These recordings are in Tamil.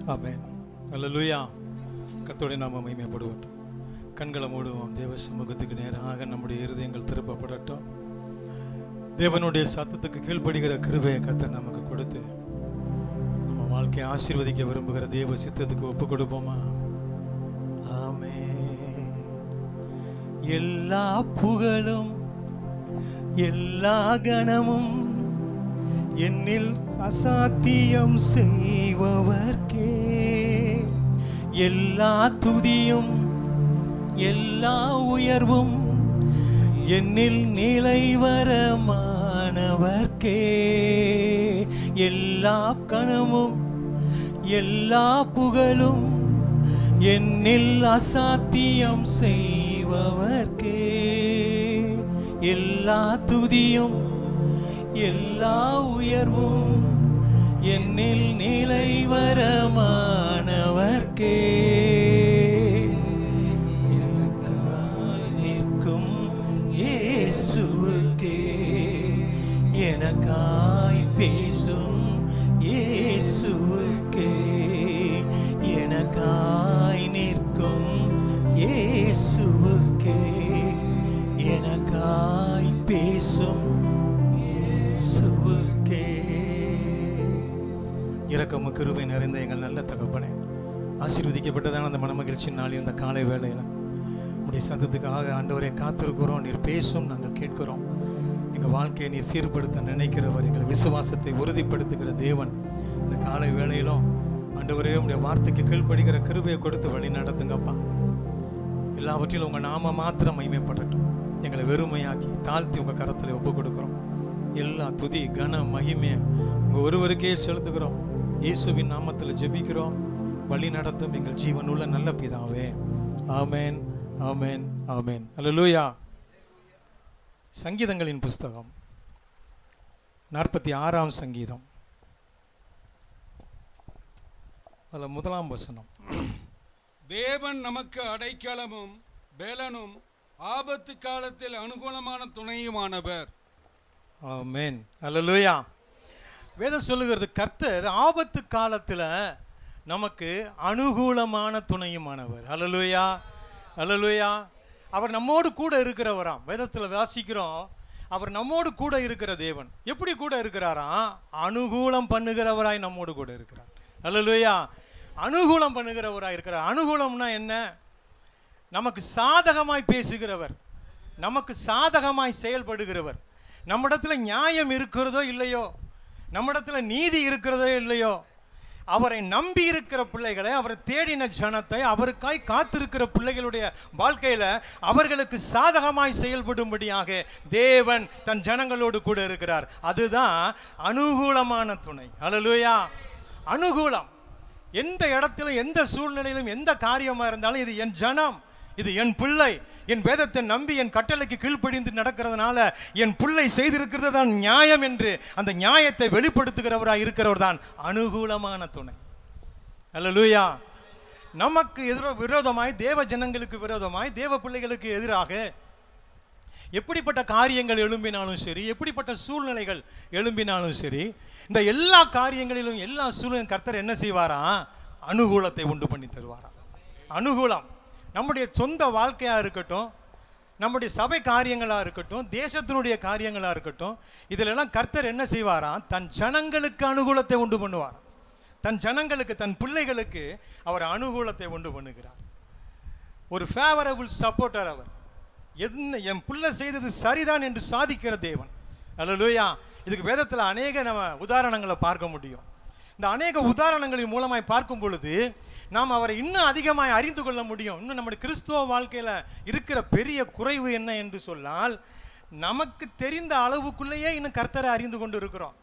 ஆமென் அல்லேலூயா கர்த்தருடைய நாம மகிமைப்படுவட்டும் கண்களை மூடுவோம் தேவ சமூகத்துக்கு நேராக நம்முடைய இருதயங்கள் திருப்பப்படட்டும் தேவனுடைய சத்தத்துக்கு கீழ்ப்படுகிற கிருபையை கர்த்தர் நமக்கு கொடுத்து நம்ம வாழ்க்கையை ஆசீர்வதிக்க விரும்புகிற தேவ சித்தத்துக்கு ஒப்பு கொடுப்போமா ஆமென் எல்லா புகழும் எல்லா கணமும் என்னில் அசாத்தியம் செய்பவர்க்கே எல்லா துதியும் எல்லா உயர்வும் என்னில் நிலைவரமானவர்க்கே எல்லா கணமும் எல்லா புகழும் என்னில் அசாத்தியம் செய்பவர்க்கே எல்லா துதியும் எல்லா உயர்வும் என்னில் நிலைவரமானவர்க்கே எனக்காய் நிற்கும் இயேசுவுக்கே எனக்காய் பேசும் இயேசுவுக்கே எனக்காய் நிற்கும் இயேசுவுக்கே எனக்காய் பேசும் இயேசுவுக்கே இரக்கமும் கிருபை நிறைந்த எங்கள் நல்ல தகப்பனே ஆசீர்வதிக்கப்பட்டதான அந்த மனமகிழ்ச்சி நாளில் இந்த காலை வேளையில் உடைய சத்தத்துக்காக ஆண்டவரை காத்திருக்கிறோம் நீர் பேசும் நாங்கள் கேட்கிறோம் எங்கள் வாழ்க்கையை நீர் சீர்படுத்த நினைக்கிறவர் எங்கள் விசுவாசத்தை உறுதிப்படுத்துகிற தேவன் இந்த காலை வேளையிலும் ஆண்டவரே உடைய வார்த்தைக்கு கீழ்ப்படுகிற கிருபையை கொடுத்து வழி நடத்துங்கப்பா எல்லாவற்றிலும் உங்கள் நாம மாத்திரம் மகிமைப்படட்டும் எங்களை வெறுமையாக்கி தாழ்த்தி உங்கள் கரத்தில் ஒப்பு கொடுக்குறோம் எல்லா துதி கன மகிமையை உங்கள் ஒருவருக்கே செலுத்துகிறோம் இயேசுவின் நாமத்தில் ஜெபிக்கிறோம் வழி நடத்தும் எங்கள் ஜீவனுள்ள நல்ல பிதாவே ஆமென் ஆமென் ஆமென் அல்லேலூயா சங்கீதங்களின் புஸ்தகம் நாற்பத்தி ஆறாம் சங்கீதம் அதில் முதலாம் வசனம் தேவன் நமக்கு அடைக்கலமும் பெலனும் ஆபத்து காலத்தில் அனுகூலமான துணையுமானவர் ஆமென் அல்லேலூயா வேதம் சொல்லுகிறது கர்த்தர் ஆபத்து காலத்தில் நமக்கு அனுகூலமான துணையுமானவர் அல்லேலூயா அல்லேலூயா அவர் நம்மோடு கூட இருக்கிறவராம் வேதத்தில் வாசிக்கிறோம் அவர் நம்மோடு கூட இருக்கிற தேவன் எப்படி கூட இருக்கிறாராம் அனுகூலம் பண்ணுகிறவராய் நம்மோடு கூட இருக்கிறார் அல்லேலூயா அனுகூலம் பண்ணுகிறவராய் இருக்கிறார் அனுகூலம்னா என்ன நமக்கு சாதகமாய் பேசுகிறவர் நமக்கு சாதகமாய் செயல்படுகிறவர் நம்மிடத்துல நியாயம் இருக்கிறதோ இல்லையோ நம்மிடத்துல நீதி இருக்கிறதோ இல்லையோ அவரை நம்பி இருக்கிற பிள்ளைகளை அவரை தேடின ஜனத்தை அவருக்காய் காத்திருக்கிற பிள்ளைகளுடைய வாழ்க்கையில அவர்களுக்கு சாதகமாய் செயல்படும்படியாக தேவன் தன் ஜனங்களோடு கூட இருக்கிறார் அதுதான் அனுகூலமான துணை அல்லேலூயா அனுகூலம் எந்த இடத்திலும் எந்த சூழ்நிலையிலும் எந்த காரியமா இருந்தாலும் இது என் ஜனம் இது என் பிள்ளை என் வேதத்தை நம்பி என் கட்டளைக்கு கீழ்ப்படிந்து நடக்கிறதுனால என் பிள்ளை செய்திருக்கிறது தான் நியாயம் என்று அந்த நியாயத்தை வெளிப்படுத்துகிறவராய் இருக்கிறவர் தான் அனுகூலமான துணை அல்லேலூயா நமக்கு எதிர விரோதமாய் தேவ ஜனங்களுக்கு விரோதமாய் தேவ பிள்ளைகளுக்கு எதிராக எப்படிப்பட்ட காரியங்கள் எழும்பினாலும் சரி எப்படிப்பட்ட சூழ்நிலைகள் எழும்பினாலும் சரி இந்த எல்லா காரியங்களிலும் எல்லா சூழ்நிலையும் கர்த்தர் என்ன செய்வாராம் அனுகூலத்தை உண்டு பண்ணி தருவாராம் அனுகூலம் நம்முடைய சொந்த வாழ்க்கையா இருக்கட்டும் நம்முடைய சபை காரியங்களா இருக்கட்டும் தேசத்தினுடைய காரியங்களா இருக்கட்டும் இதிலெல்லாம் கர்த்தர் என்ன செய்வாராம் தன் ஜனங்களுக்கு அனுகூலத்தை உண்டு பண்ணுவாராம் தன் ஜனங்களுக்கு தன் பிள்ளைகளுக்கு அவர் அனுகூலத்தை உண்டு பண்ணுகிறார் ஒரு ஃபேவரபிள் சப்போர்ட்டர் அவர் என்ன என் பிள்ளை செய்தது சரிதான் என்று சாதிக்கிற தேவன் அல்லேலூயா இதுக்கு வேதத்தில் அநேக நம்ம உதாரணங்களை பார்க்க முடியும் இந்த அநேக உதாரணங்களின் மூலமாய் பார்க்கும் பொழுது நாம் அவரை இன்னும் அதிகமாய் அறிந்து கொள்ள முடியும் இன்னும் நம்முடைய கிறிஸ்துவ வாழ்க்கையில் இருக்கிற பெரிய குறைவு என்ன என்று சொன்னால் நமக்கு தெரிந்த அளவுக்குள்ளேயே இன்னும் கர்த்தரை அறிந்து கொண்டு இருக்கிறோம்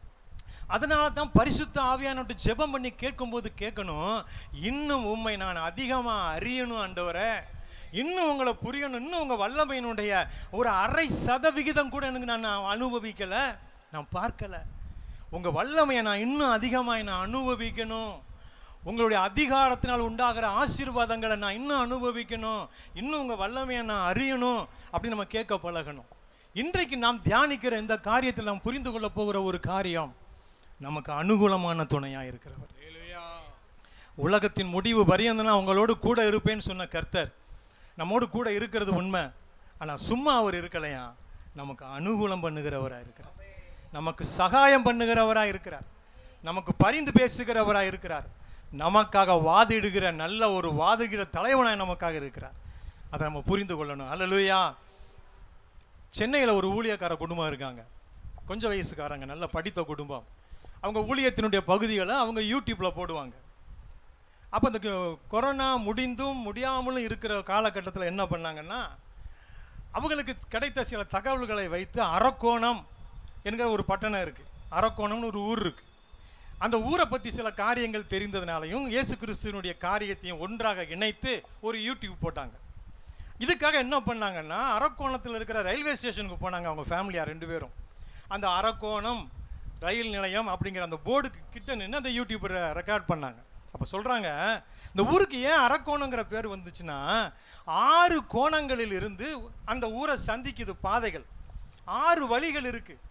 அதனால தான் பரிசுத்த ஆவியானோட்டு ஜெபம் பண்ணி கேட்கும்போது கேட்கணும் இன்னும் உண்மை நான் அதிகமாக அறியணும் ஆண்டவரே இன்னும் உங்களை புரியணும் இன்னும் உங்கள் வல்லமையினுடைய ஒரு அரை சதவிகிதம் கூட எனக்கு நான் அனுபவிக்கலை நான் பார்க்கலை உங்கள் வல்லமையை நான் இன்னும் அதிகமாக நான் அனுபவிக்கணும் உங்களுடைய அதிகாரத்தினால் உண்டாகிற ஆசீர்வாதங்களை நான் இன்னும் அனுபவிக்கணும் இன்னும் உங்கள் வல்லமையை நான் அறியணும் அப்படி நம்ம கேட்க பழகணும் இன்றைக்கு நாம் தியானிக்கிற இந்த காரியத்தில் நாம் புரிந்து கொள்ள போகிற ஒரு காரியம் நமக்கு அனுகூலமான துணையாக இருக்கிறவர் உலகத்தின் முடிவு பரியந்தனா அவங்களோடு கூட இருப்பேன்னு சொன்ன கர்த்தர் நம்மோடு கூட இருக்கிறது உண்மை ஆனால் சும்மா அவர் இருக்கலையா நமக்கு அனுகூலம் பண்ணுகிறவராக இருக்கிறார் நமக்கு சகாயம் பண்ணுகிறவராக இருக்கிறார் நமக்கு பரிந்து பேசுகிறவராக இருக்கிறார் நமக்காக வாதிடுகிற நல்ல ஒரு வாதிடுகிற தலைவனாய் நமக்காக இருக்கிறார் அதை நம்ம புரிந்து கொள்ளணும் அல்லலுயா சென்னையில் ஒரு ஊழியக்கார குடும்பம் இருக்காங்க கொஞ்சம் வயசுக்காரங்க நல்ல படித்த குடும்பம் அவங்க ஊழியத்தினுடைய பகுதிகளை அவங்க யூடியூப்பில் போடுவாங்க அப்போ இந்த கொ- கொரோனா முடிந்தும் முடியாமலும் இருக்கிற காலகட்டத்தில் என்ன பண்ணாங்கன்னா அவங்களுக்கு கிடைத்த சில தகவல்களை வைத்து அரக்கோணம் என்கிற ஒரு பட்டணம் இருக்குது அரக்கோணம்னு ஒரு ஊர் இருக்குது அந்த ஊரை பற்றி சில காரியங்கள் தெரிந்ததுனாலையும் இயேசு கிறிஸ்துவனுடைய காரியத்தையும் ஒன்றாக இணைத்து ஒரு யூடியூப் போட்டாங்க இதுக்காக என்ன பண்ணாங்கன்னா அரக்கோணத்தில் இருக்கிற ரயில்வே ஸ்டேஷனுக்கு போனாங்க அவங்க ஃபேமிலியாக ரெண்டு பேரும் அந்த அரக்கோணம் ரயில் நிலையம் அப்படிங்கிற அந்த போர்டுக்கு கிட்ட நின்று அந்த யூடியூபரை ரெக்கார்ட் பண்ணாங்க அப்போ சொல்கிறாங்க இந்த ஊருக்கு ஏன் அரக்கோணங்கிற பேர் வந்துச்சுன்னா ஆறு கோணங்களில் இருந்து அந்த ஊரை சந்திக்குது பாதைகள் ஆறு வழிகள் இருக்குது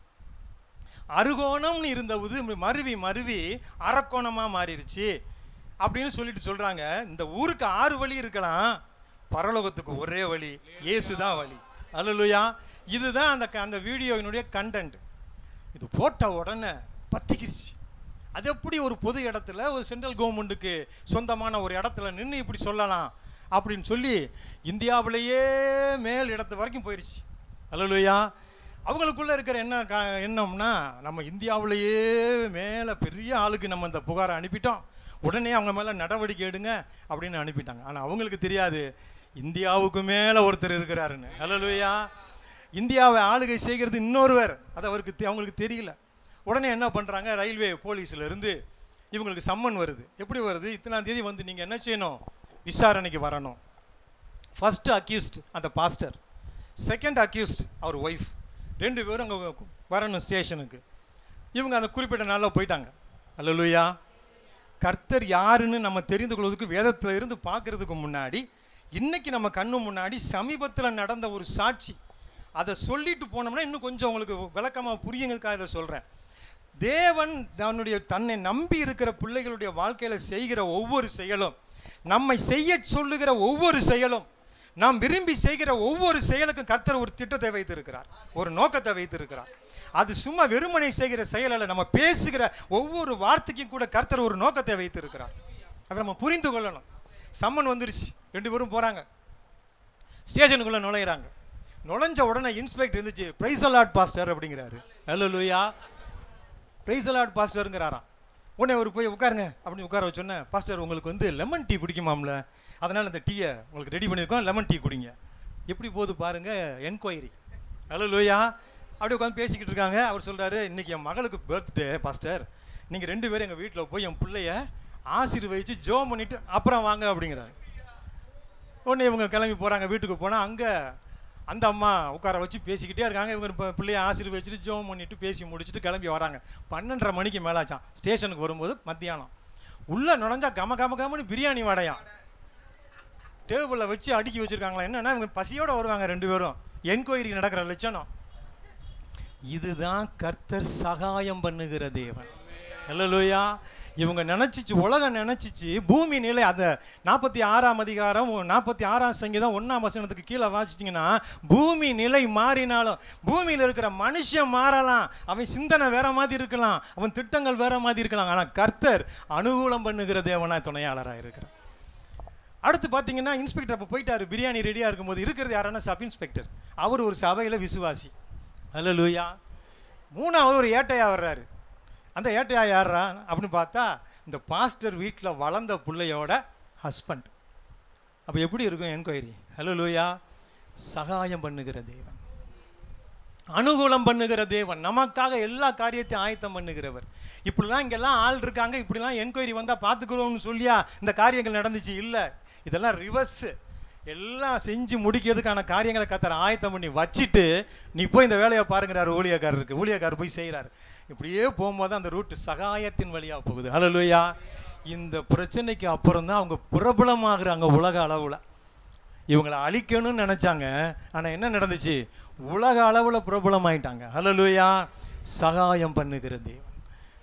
அருகோணம்னு இருந்தது மருவி மருவி அரக்கோணமாக மாறிடுச்சு அப்படின்னு சொல்லிட்டு சொல்கிறாங்க இந்த ஊருக்கு ஆறு வழி இருக்கலாம் பரலோகத்துக்கு ஒரே வழி இயேசு தான் வழி அல்லலுயா இதுதான் அந்த க- அந்த வீடியோவினுடைய கண்டென்ட் இது போட்ட உடனே பத்திக்கிருச்சு அது எப்படி ஒரு பொது இடத்துல ஒரு சென்ட்ரல் கவர்மெண்ட்டுக்கு சொந்தமான ஒரு இடத்துல நின்று இப்படி சொல்லலாம் அப்படின்னு சொல்லி இந்தியாவிலேயே மேல் இடத்து வரைக்கும் போயிடுச்சு அல்லலுயா அவங்களுக்குள்ள இருக்கிற என்ன க- எண்ணம்னா நம்ம இந்தியாவிலேயே மேலே பெரிய ஆளுக்கு நம்ம இந்த புகாரை அனுப்பிட்டோம் உடனே அவங்க மேலே நடவடிக்கை எடுங்க அப்படின்னு அனுப்பிட்டாங்க ஆனால் அவங்களுக்கு தெரியாது இந்தியாவுக்கு மேலே ஒருத்தர் இருக்கிறாருன்னு அல்லலுயா இந்தியாவை ஆளுகை செய்கிறது இன்னொருவர் அது அவருக்கு தெ- அவங்களுக்கு தெரியல உடனே என்ன பண்ணுறாங்க ரயில்வே போலீஸ்ல இருந்து இவங்களுக்கு சம்மன் வருது எப்படி வருது இத்தனாம் தேதி வந்து நீங்கள் என்ன செய்யணும் விசாரணைக்கு வரணும் ஃபர்ஸ்ட் அக்யூஸ்ட் அந்த பாஸ்டர் செகண்ட் அக்யூஸ்ட் அவர் ஒய்ஃப் ரெண்டு பேரும் அங்கே வரணும் ஸ்டேஷனுக்கு இவங்க அந்த குறிப்பிட்ட நாளில் போயிட்டாங்க அல்லலுயா கர்த்தர் யாருன்னு நம்ம தெரிந்து கொள்வதற்கு வேதத்தில் இருந்து பார்க்கறதுக்கு முன்னாடி இன்னைக்கு நம்ம கண்ணு முன்னாடி சமீபத்தில் நடந்த ஒரு சாட்சி அதை சொல்லிட்டு போனோம்னா இன்னும் கொஞ்சம் உங்களுக்கு விளக்கமாக புரியுங்கிறதுக்காக இதை சொல்கிறேன் தேவன் தன்னுடைய தன்னை நம்பி இருக்கிற பிள்ளைகளுடைய வாழ்க்கையில் செய்கிற ஒவ்வொரு செயலும் நம்மை செய்ய சொல்லுகிற ஒவ்வொரு செயலும் நாம் விரும்பி செய்கிற ஒவ்வொரு செயலுக்கும் கர்த்தர் ஒரு திட்டத்தை வைத்திருக்கிறார் ஒரு நோக்கத்தை வைத்திருக்கிறார் அது சும்மா வெறுமனை செய்கிற செயல் அல்ல நம்ம பேசுகிற ஒவ்வொரு வார்த்தைக்கும் கூட கர்த்தர் ஒரு நோக்கத்தை வைத்திருக்கிறார் அதை நம்ம புரிந்து கொள்ளணும் சம்மன் வந்துருச்சு ரெண்டு பேரும் போகிறாங்க ஸ்டேஷனுக்குள்ளே நுழையிறாங்க நுழைஞ்ச உடனே இன்ஸ்பெக்டர் இருந்துச்சு பிரைஸ் அலாட் பாஸ்டர் அப்படிங்கிறாரு ஹலோ லூயா பிரைஸ் அலாட் பாஸ்டருங்கிறாராம் உடனே அவர் போய் உட்காருங்க அப்படின்னு உட்கார வச்சோன்னே பாஸ்டர் உங்களுக்கு வந்து லெமன் டீ பிடிக்குமாம்ல அதனால் இந்த டீயை உங்களுக்கு ரெடி பண்ணியிருக்கோம் லெமன் டீ குடிங்க எப்படி போகுது பாருங்க என்கொயரி ஹலோ லூயா அப்படி உட்காந்து பேசிக்கிட்டு இருக்காங்க அவர் சொல்கிறாரு இன்னைக்கு என் மகளுக்கு பர்த்டே பாஸ்டர் நீங்கள் ரெண்டு பேரும் எங்கள் வீட்டில் போய் என் பிள்ளைய ஆசீர்வதிச்சு ஜோ பண்ணிட்டு அப்புறம் வாங்க அப்படிங்கிறாரு உடனே இவங்க கிளம்பி போகிறாங்க வீட்டுக்கு போனால் அங்கே அந்த அம்மா உட்கார வச்சு பேசிக்கிட்டே இருக்காங்க இவங்க இப்போ பிள்ளைய ஆசீர்வதிச்சுட்டு ஜோம் பண்ணிட்டு பேசி முடிச்சுட்டு கிளம்பி வராங்க பன்னெண்டரை மணிக்கு மேலாச்சான் ஸ்டேஷனுக்கு வரும்போது மத்தியானம் உள்ளே நுழைஞ்சா கம கம கமன்னு பிரியாணி வாடையாம் டேபிளில் வச்சு அடுக்கி வச்சிருக்காங்களா என்னன்னா இவங்க பசியோட வருவாங்க ரெண்டு பேரும் என்கொயரி நடக்கிற லட்சணம் இதுதான் கர்த்தர் சகாயம் பண்ணுகிற தேவன் அல்லேலூயா இவங்க நினைச்சிச்சு உலகம் நினைச்சிச்சு பூமி நிலை அந்த நாற்பத்தி ஆறாம் அதிகாரம் நாற்பத்தி ஆறாம் சங்கீதம் ஒன்றாம் வசனத்துக்கு கீழே வாசிச்சிங்கன்னா பூமி நிலை மாறினாலும் பூமியில் இருக்கிற மனுஷன் மாறலாம் அவன் சிந்தனை வேற மாதிரி இருக்கலாம் அவன் திட்டங்கள் வேற மாதிரி இருக்கலாம் ஆனால் கர்த்தர் அனுகூலம் பண்ணுகிற தேவனாய் துணையாளராக இருக்கிறார் அடுத்து பார்த்தீங்கன்னா இன்ஸ்பெக்டர் அப்போ போயிட்டாரு பிரியாணி ரெடியாக இருக்கும்போது இருக்கிறது யாருன்னா சப் இன்ஸ்பெக்டர் அவர் ஒரு சபையில் விசுவாசி அல்ல லூயா மூணாவது ஒரு ஏட்டையா வர்றாரு அந்த ஏட்டையா யாரா அப்படின்னு பார்த்தா இந்த பாஸ்டர் வீட்டில் வளர்ந்த பிள்ளையோட ஹஸ்பண்ட் அப்போ எப்படி இருக்கும் என்கொயரி ஹலோ லூயா சகாயம் பண்ணுகிற தேவன் அனுகூலம் பண்ணுகிற தேவன் நமக்காக எல்லா காரியத்தையும் ஆயத்தம் பண்ணுகிறவர் இப்படிலாம் இங்கெல்லாம் ஆள் இருக்காங்க இப்படிலாம் என்கொயரி வந்தால் பார்த்துக்கிறோம்னு சொல்லியா இந்த காரியங்கள் நடந்துச்சு இல்லை இதெல்லாம் ரிவர்ஸ் எல்லாம் செஞ்சு முடிக்கிறதுக்கான காரியங்களை கத்தர் ஆயத்தம் பண்ணி வச்சுட்டு நீ போய் இந்த வேலையை பாருங்கிறாரு ஊழியக்காரருக்கு ஊழியக்காரர் போய் செய்கிறாரு இப்படியே போகும்போது அந்த ரூட் சகாயத்தின் வழியாக போகுது ஹalleluya இந்த பிரச்சனைக்கு அப்புறம் தான் அவங்க பிரபலமாகறாங்க உலக அளவில் இவங்களை அழிக்கணும்னு நினச்சாங்க ஆனால் என்ன நடந்துச்சு உலக அளவில் பிரபலமாயிட்டாங்க ஹalleluya சகாயம் பண்ணுகிற தேவன்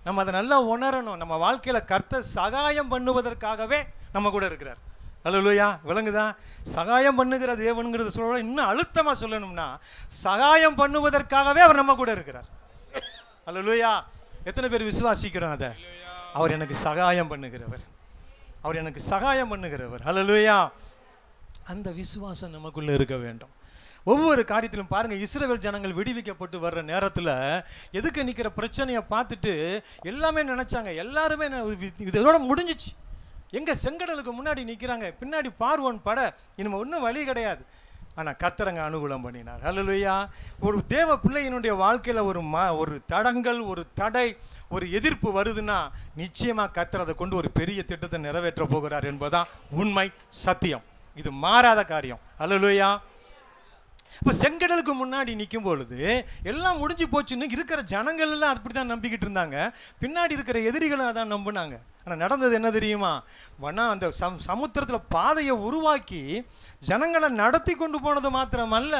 நம்ம அதை நல்லா உணரணும் நம்ம வாழ்க்கையில கர்த்தர் சகாயம் பண்ணுவதற்காகவே நம்ம கூட இருக்கிறார் அல்லையா விளங்குதா சகாயம் பண்ணுகிற தேவனுங்கிறது சொல்ல இன்னும் அழுத்தமா சொல்லணும்னா சகாயம் பண்ணுவதற்காகவே அவர் நம்ம கூட இருக்கிறார் அல்லையா எத்தனை பேர் விசுவாசிக்கிறோம் அதை அவர் எனக்கு சகாயம் பண்ணுகிறவர் அவர் எனக்கு சகாயம் பண்ணுகிறவர் அல்லையா அந்த விசுவாசம் நமக்குள்ள இருக்க வேண்டும் ஒவ்வொரு காரியத்திலும் பாருங்க இஸ்ரவேல் ஜனங்கள் விடுவிக்கப்பட்டு வர்ற நேரத்துல எதுக்கு நிக்கிற பிரச்சனையை பார்த்துட்டு எல்லாமே நினைச்சாங்க எல்லாருமே நெ- இது- இதோட முடிஞ்சிச்சு எங்க செங்கடலுக்கு முன்னாடி நிக்கிறாங்க பின்னாடி பார்வோன் பட இனிமே ஒன்றும் வழி கிடையாது ஆனா கர்த்தரங்க அனுகூலம் பண்ணினார் ஹalleluya ஒரு தேவ பிள்ளையினுடைய வாழ்க்கையில ஒரு ம ஒரு தடங்கள் ஒரு தடை ஒரு எதிர்ப்பு வருதுன்னா நிச்சயமா கர்த்தர் அதை கொண்டு ஒரு பெரிய திட்டத்தை நிறைவேற்ற போகிறார் என்பதுதான் உண்மை சத்தியம் இது மாறாத காரியம் ஹalleluya இப்போ செங்கடலுக்கு முன்னாடி நிற்கும் பொழுது எல்லாம் முடிஞ்சு போச்சுன்னு இருக்கிற ஜனங்கள் எல்லாம் அப்படி தான் நம்பிக்கிட்டு இருந்தாங்க பின்னாடி இருக்கிற எதிரிகளும் அதான் நம்பினாங்க ஆனால் நடந்தது என்ன தெரியுமா வனா அந்த சம் சமுத்திரத்தில் பாதையை உருவாக்கி ஜனங்களை நடத்தி கொண்டு போனது மாத்திரமல்ல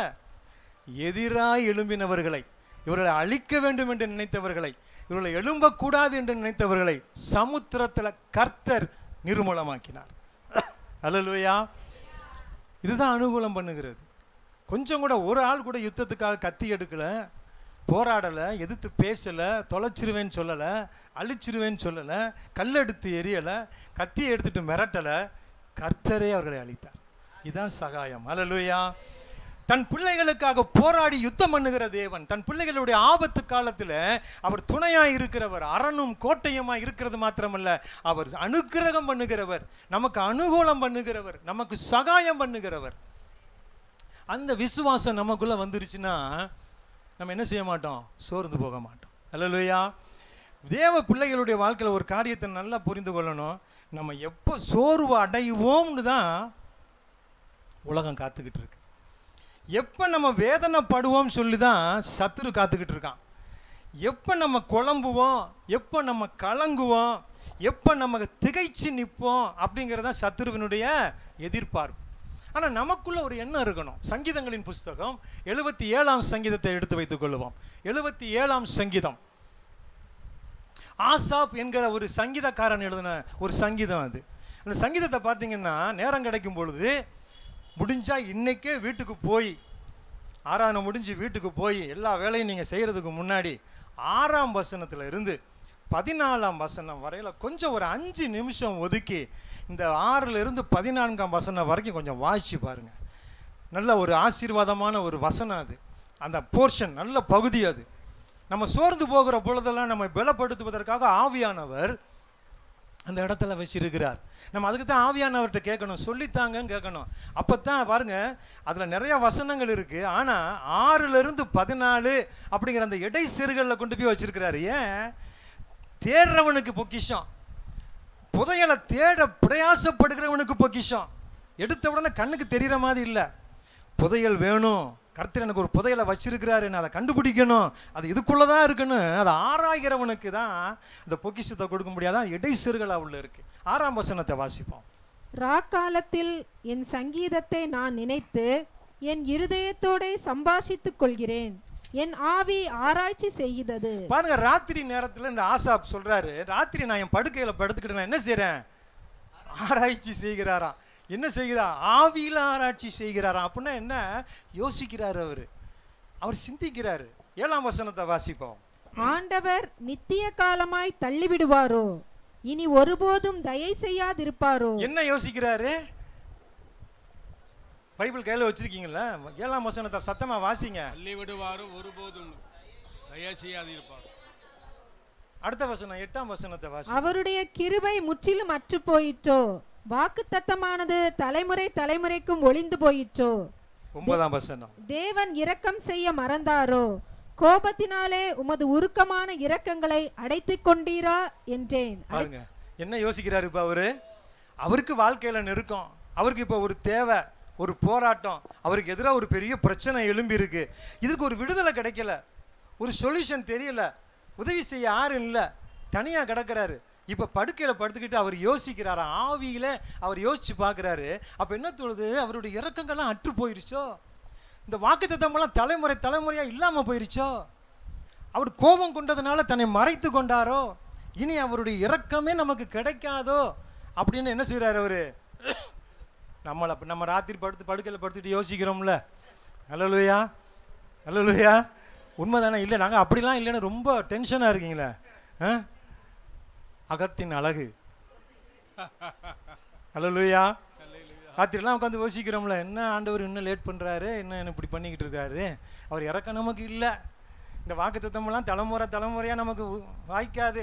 எதிராய் எழும்பினவர்களை இவர்களை அழிக்க வேண்டும் என்று நினைத்தவர்களை இவர்களை எழும்பக்கூடாது என்று நினைத்தவர்களை சமுத்திரத்தில் கர்த்தர் நிர்மூலமாக்கினார் அல்லலுயா இதுதான் அனுகூலம் பண்ணுகிறது கொஞ்சம் கூட ஒரு ஆள் கூட யுத்தத்துக்காக கத்தி எடுக்கல போராடலை எதிர்த்து பேசலை தொலைச்சிருவேன்னு சொல்லலை அழிச்சிருவேன்னு சொல்லலை கல்லெடுத்து எரியலை கத்தியை எடுத்துட்டு மிரட்டலை கர்த்தரே அவர்களை அழித்தார் இதுதான் சகாயம் அல்லலுயா தன் பிள்ளைகளுக்காக போராடி யுத்தம் பண்ணுகிற தேவன் தன் பிள்ளைகளுடைய ஆபத்து காலத்தில் அவர் துணையாய் இருக்கிறவர் அரணும் கோட்டையுமாய் இருக்கிறது மாத்திரமல்ல அவர் அனுக்கிரகம் பண்ணுகிறவர் நமக்கு அனுகூலம் பண்ணுகிறவர் நமக்கு சகாயம் பண்ணுகிறவர் அந்த விசுவாசம் நமக்குள்ள வந்துருச்சுன்னா நம்ம என்ன செய்ய மாட்டோம் சோர்ந்து போக மாட்டோம் அல்லையா தேவ பிள்ளைகளுடைய வாழ்க்கையில் ஒரு காரியத்தை நல்லா புரிந்து கொள்ளணும் நம்ம எப்போ சோர்வு அடைவோம்னு தான் உலகம் காத்துக்கிட்டு இருக்கு எப்போ நம்ம வேதனைப்படுவோம் சொல்லி தான் சத்துரு காத்துக்கிட்டு இருக்கான் எப்போ நம்ம குழம்புவோம் எப்போ நம்ம கலங்குவோம் எப்போ நம்ம திகைச்சு நிற்போம் அப்படிங்கிறது தான் சத்துருவினுடைய எதிர்பார்ப்பு ஆனால் நமக்குள்ள ஒரு எண்ணம் இருக்கணும் சங்கீதங்களின் புஸ்தகம் எழுபத்தி ஏழாம் சங்கீதத்தை எடுத்து வைத்துக் கொள்ளுவோம் எழுபத்தி ஏழாம் சங்கீதம் ஆசாப் என்கிற ஒரு சங்கீதக்காரன் எழுதின ஒரு சங்கீதம் அது அந்த சங்கீதத்தை பார்த்தீங்கன்னா நேரம் கிடைக்கும் பொழுது முடிஞ்சா இன்னைக்கே வீட்டுக்கு போய் ஆறான முடிஞ்சு வீட்டுக்கு போய் எல்லா வேலையும் நீங்கள் செய்கிறதுக்கு முன்னாடி ஆறாம் வசனத்தில் இருந்து பதினாலாம் வசனம் வரையில கொஞ்சம் ஒரு அஞ்சு நிமிஷம் ஒதுக்கி இந்த ஆறுல இருந்து பதினான்காம் வசனம் வரைக்கும் கொஞ்சம் வாசிச்சு பாருங்க நல்ல ஒரு ஆசீர்வாதமான ஒரு வசனம் அது அந்த போர்ஷன் நல்ல பகுதி அது நம்ம சோர்ந்து போகிற பொழுதெல்லாம் நம்ம பலப்படுத்துவதற்காக ஆவியானவர் அந்த இடத்துல வச்சிருக்கிறார் நம்ம அதுக்கு தான் ஆவியானவர்கிட்ட கேட்கணும் சொல்லித்தாங்கன்னு கேட்கணும் அப்போ தான் பாருங்க அதில் நிறைய வசனங்கள் இருக்கு ஆனால் ஆறுலேருந்து பதினாலு அப்படிங்கிற அந்த இடை சிறுகளில் கொண்டு போய் வச்சிருக்கிறாரு ஏன் தேடுறவனுக்கு பொக்கிஷம் புதையலை தேட பிரயாசப்படுகிறவனுக்கு பொக்கிஷம் எடுத்த உடனே கண்ணுக்கு தெரிகிற மாதிரி இல்லை புதையல் வேணும் கர்த்தர் எனக்கு ஒரு புதையலை வச்சிருக்கிறாரு நான் அதை கண்டுபிடிக்கணும் அது இதுக்குள்ளே தான் இருக்குன்னு அதை ஆராய்கிறவனுக்கு தான் இந்த பொக்கிஷத்தை கொடுக்க முடியாதான் இடைசிறுகளா உள்ள இருக்கு ஆறாம் வசனத்தை வாசிப்போம் ராக்காலத்தில் என் சங்கீதத்தை நான் நினைத்து என் இருதயத்தோடே சம்பாஷித்துக் கொள்கிறேன் என் ஆவி ஆராய்ச்சி செய்கிறது பாருங்க ராத்திரி நேரத்தில் இந்த ஆசாப் சொல்றாரு ராத்திரி நான் என் படுக்கையில படுத்துக்கிட்டு நான் என்ன செய்றேன் ஆராய்ச்சி செய்கிறாராம் என்ன செய்கிறார் ஆவியில ஆராய்ச்சி செய்கிறாராம் அப்படின்னா என்ன யோசிக்கிறார் அவர் அவர் சிந்திக்கிறாரு ஏழாம் வசனத்தை வாசிப்போம் ஆண்டவர் நித்திய காலமாய் தள்ளிவிடுவாரோ இனி ஒருபோதும் தயை செய்யாதிருப்பாரோ என்ன யோசிக்கிறாரு பைபிள் கையில வச்சிருக்கீங்களா ஏழாம் வசனத்தை சத்தமா வாசிங்க தள்ளி விடுவாரும் ஒருபோதும் தயா செய்யாதிருப்பார் அடுத்த வசனம் எட்டாம் வசனத்தை வாசி அவருடைய கிருபை முற்றிலும் அற்று போயிற்றோ வாக்குத்தத்தமானது தலைமுறை தலைமுறைக்கும் ஒளிந்து போயிற்றோ ஒன்பதாம் வசனம் தேவன் இரக்கம் செய்ய மறந்தாரோ கோபத்தினாலே உமது உருக்கமான இரக்கங்களை அடைத்துக் கொண்டீரா என்றேன் பாருங்க என்ன யோசிக்கிறாரு இப்ப அவரு அவருக்கு வாழ்க்கையில நெருக்கம் அவருக்கு இப்ப ஒரு தேவை ஒரு போராட்டம் அவருக்கு எதிராக ஒரு பெரிய பிரச்சனை எழும்பி இருக்கு இதுக்கு ஒரு விடுதலை கிடைக்கல ஒரு சொல்யூஷன் தெரியல உதவி செய்ய யாரும் இல்லை தனியா கிடக்குறாரு இப்ப படுக்கையில படுத்துக்கிட்டு அவர் யோசிக்கிறாரு ஆவியில அவர் யோசிச்சு பார்க்கறாரு அப்ப என்ன தோணுது அவருடைய இறக்கங்கள்லாம் அற்று போயிருச்சோ இந்த வாக்குத்தத்தமெல்லாம் தலைமுறை தலைமுறையா இல்லாம போயிருச்சோ அவர் கோபம் கொண்டதுனால தன்னை மறைத்து கொண்டாரோ இனி அவருடைய இரக்கமே நமக்கு கிடைக்காதோ அப்படின்னு என்ன செய்றாரு அவரு நம்மளை அப்ப நம்ம ராத்திரி படுத்து படுக்கையில் படுத்துட்டு யோசிக்கிறோம்ல ஹலோலுயா ஹலோலுயா உண்மைதானே இல்லை நாங்கள் அப்படிலாம் இல்லைன்னு ரொம்ப டென்ஷனாக இருக்கீங்களே ஆ அகத்தின் அழகு ஹலோலுயா ராத்திரிலாம் உட்காந்து யோசிக்கிறோம்ல என்ன ஆண்டவர் இன்னும் லேட் பண்ணுறாரு என்ன என்ன இப்படி பண்ணிக்கிட்டு இருக்காரு அவர் இறக்க நமக்கு இல்லை இந்த வாக்கு தத்தமெல்லாம் தலைமுறை தலைமுறையாக நமக்கு உ- வாய்க்காது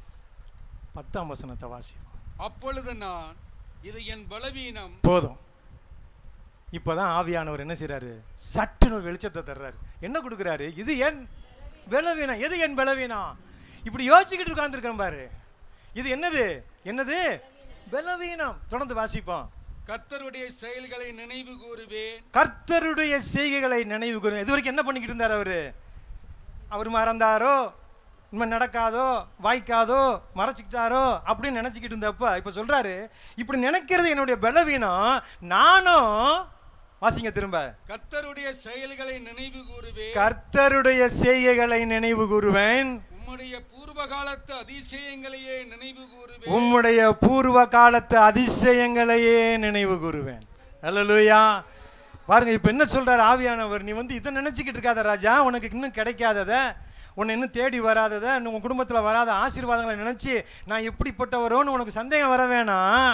பத்தாம் வசனத்தை வாசி அப்பொழுது நான் இது என் பலவீனம் போதும் இப்போதான் ஆவியானவர் என்ன செய்றாரு சட்டுன்னு ஒரு வெளிச்சத்தை தர்றாரு என்ன கொடுக்குறாரு இது என் பலவீனம் எது என் பலவீனம் இப்படி யோசிச்சுக்கிட்டு உட்கார்ந்துருக்கேன் பாரு இது என்னது என்னது பலவீனம் தொடர்ந்து வாசிப்போம் கர்த்தருடைய செயல்களை நினைவு கூறுவேன் கர்த்தருடைய செய்கைகளை நினைவு கூறும் இது வரைக்கும் என்ன பண்ணிக்கிட்டு இருந்தார் அவரு அவர் மறந்தாரோ இனிமே நடக்காதோ வாய்க்காதோ மறைச்சிக்கிட்டாரோ அப்படின்னு நினச்சிக்கிட்டு இருந்தப்ப இப்போ சொல்றாரு இப்படி நினைக்கிறது என்னுடைய பலவீனம் நானும் வாசிங்க திரும்ப கர்த்தருடைய செயல்களை நினைவு கூறுவேன் கர்த்தருடைய செய்கைகளை நினைவு கூறுவேன் உம்முடைய பூர்வ காலத்து அதிசயங்களையே நினைவு கூறுவேன் உம்முடைய பூர்வ காலத்து அதிசயங்களையே நினைவு கூறுவேன் அல்லேலூயா பாருங்க இப்போ என்ன சொல்றாரு ஆவியானவர் நீ வந்து இதை நினைச்சுக்கிட்டு இருக்காத ராஜா உனக்கு இன்னும் கிடைக்காதத உன்னை இன்னும் தேடி வராதத இன்னும் உன் குடும்பத்தில் வராத ஆசீர்வாதங்களை நினைச்சு நான் எப்படிப்பட்டவரோன்னு உனக்கு சந்தேகம் வர வேணாம்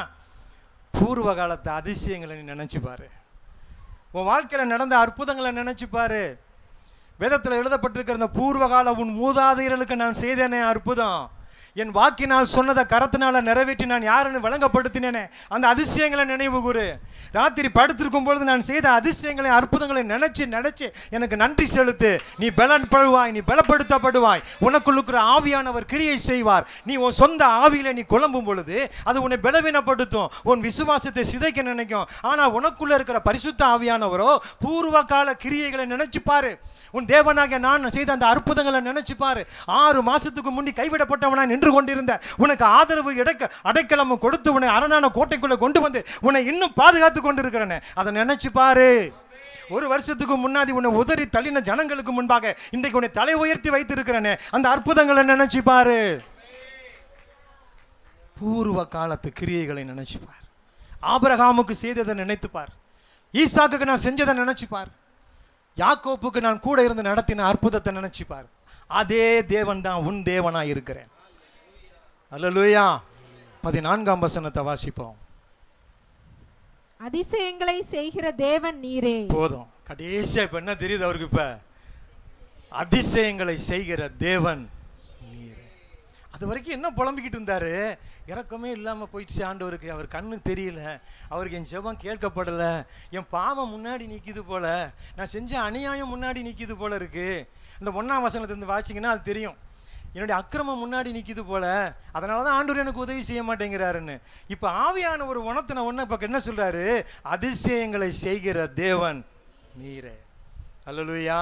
பூர்வ காலத்து அதிசயங்களை நீ நினைச்சு பாரு உன் வாழ்க்கையில் நடந்த அற்புதங்களை நினைச்சு பாரு வேதத்தில் எழுதப்பட்டிருக்கிற இந்த பூர்வகால உன் மூதாதையர்களுக்கு நான் செய்தேனே அற்புதம் என் வாக்கினால் சொன்னதை கரத்தினால நிறைவேற்றி நான் யாருன்னு விளங்கப்படுத்தினேனே அந்த அதிசயங்களை நினைவு கூறு ராத்திரி படுத்திருக்கும் பொழுது நான் செய்த அதிசயங்களை அற்புதங்களை நினைச்சு நினைச்சு எனக்கு நன்றி செலுத்து நீ பலன் பழுவாய் நீ பலப்படுத்தப்படுவாய் உனக்குள் இருக்கிற ஆவியானவர் கிரியை செய்வார் நீ உன் சொந்த ஆவியில நீ குழம்பும் பொழுது அது உன்னை பலவீனப்படுத்தும் உன் விசுவாசத்தை சிதைக்க நினைக்கும் ஆனால் உனக்குள்ள இருக்கிற பரிசுத்த ஆவியானவரோ பூர்வ கால கிரியைகளை நினைச்சு பாரு உன் தேவனாகிய நான் செய்த அந்த அற்புதங்களை நினைச்சு பாரு ஆறு மாசத்துக்கு முந்தி கைவிடப்பட்டவனா நின்று கொண்டிருந்த உனக்கு ஆதரவு இடைக்க அடைக்கலம் கொடுத்து உன்னை அரணான கோட்டைக்குள்ள கொண்டு வந்து உன்னை இன்னும் பாதுகாத்து கொண்டு இருக்கிறேனே அதை நினைச்சு பாரு ஒரு வருஷத்துக்கு முன்னாடி உன்னை உதறி தள்ளின ஜனங்களுக்கு முன்பாக இன்றைக்கு உன்னை தலை உயர்த்தி வைத்திருக்கிறேனே அந்த அற்புதங்களை நினைச்சு பாரு பூர்வ காலத்து கிரியைகளை நினைச்சு பார் ஆபிரகாமுக்கு செய்ததை நினைத்து பார் ஈசாக்குக்கு நான் செஞ்சதை நினைச்சு பார் யாக்கோப்புக்கு நான் கூட இருந்து நடத்தின அற்புதத்தை நினைச்சு பார் அதே தேவன் தான் உன் தேவனா இருக்கிறேன் அல்லேலூயா பதினான்காம் வசனத்தை வாசிப்போம் அதிசயங்களை செய்கிற தேவன் நீரே போதும் கடைசியா இப்ப என்ன தெரியுது அவருக்கு இப்ப அதிசயங்களை செய்கிற தேவன் நீரே அது வரைக்கும் என்ன புலம்பிக்கிட்டு இருந்தாரு இறக்கமே இல்லாம போயிடுச்சு ஆண்டவருக்கு அவர் கண்ணு தெரியல அவருக்கு என் ஜெபம் கேட்கப்படல என் பாவம் முன்னாடி நிக்குது போல நான் செஞ்ச அநியாயம் முன்னாடி நிக்குது போல இருக்கு இந்த ஒன்னாம் வசனத்திலிருந்து வாசிங்கன்னா அது தெரியும் என்னுடைய அக்கிரமம் முன்னாடி நிக்குது போல அதனால தான் ஆண்டவர் எனக்கு உதவி செய்ய மாட்டேங்கிறாருன்னு இப்போ ஆவியான ஒரு உணத்தின ஒன்று இப்போ என்ன சொல்றாரு அதிசயங்களை செய்கிற தேவன் நீரே அல்லேலூயா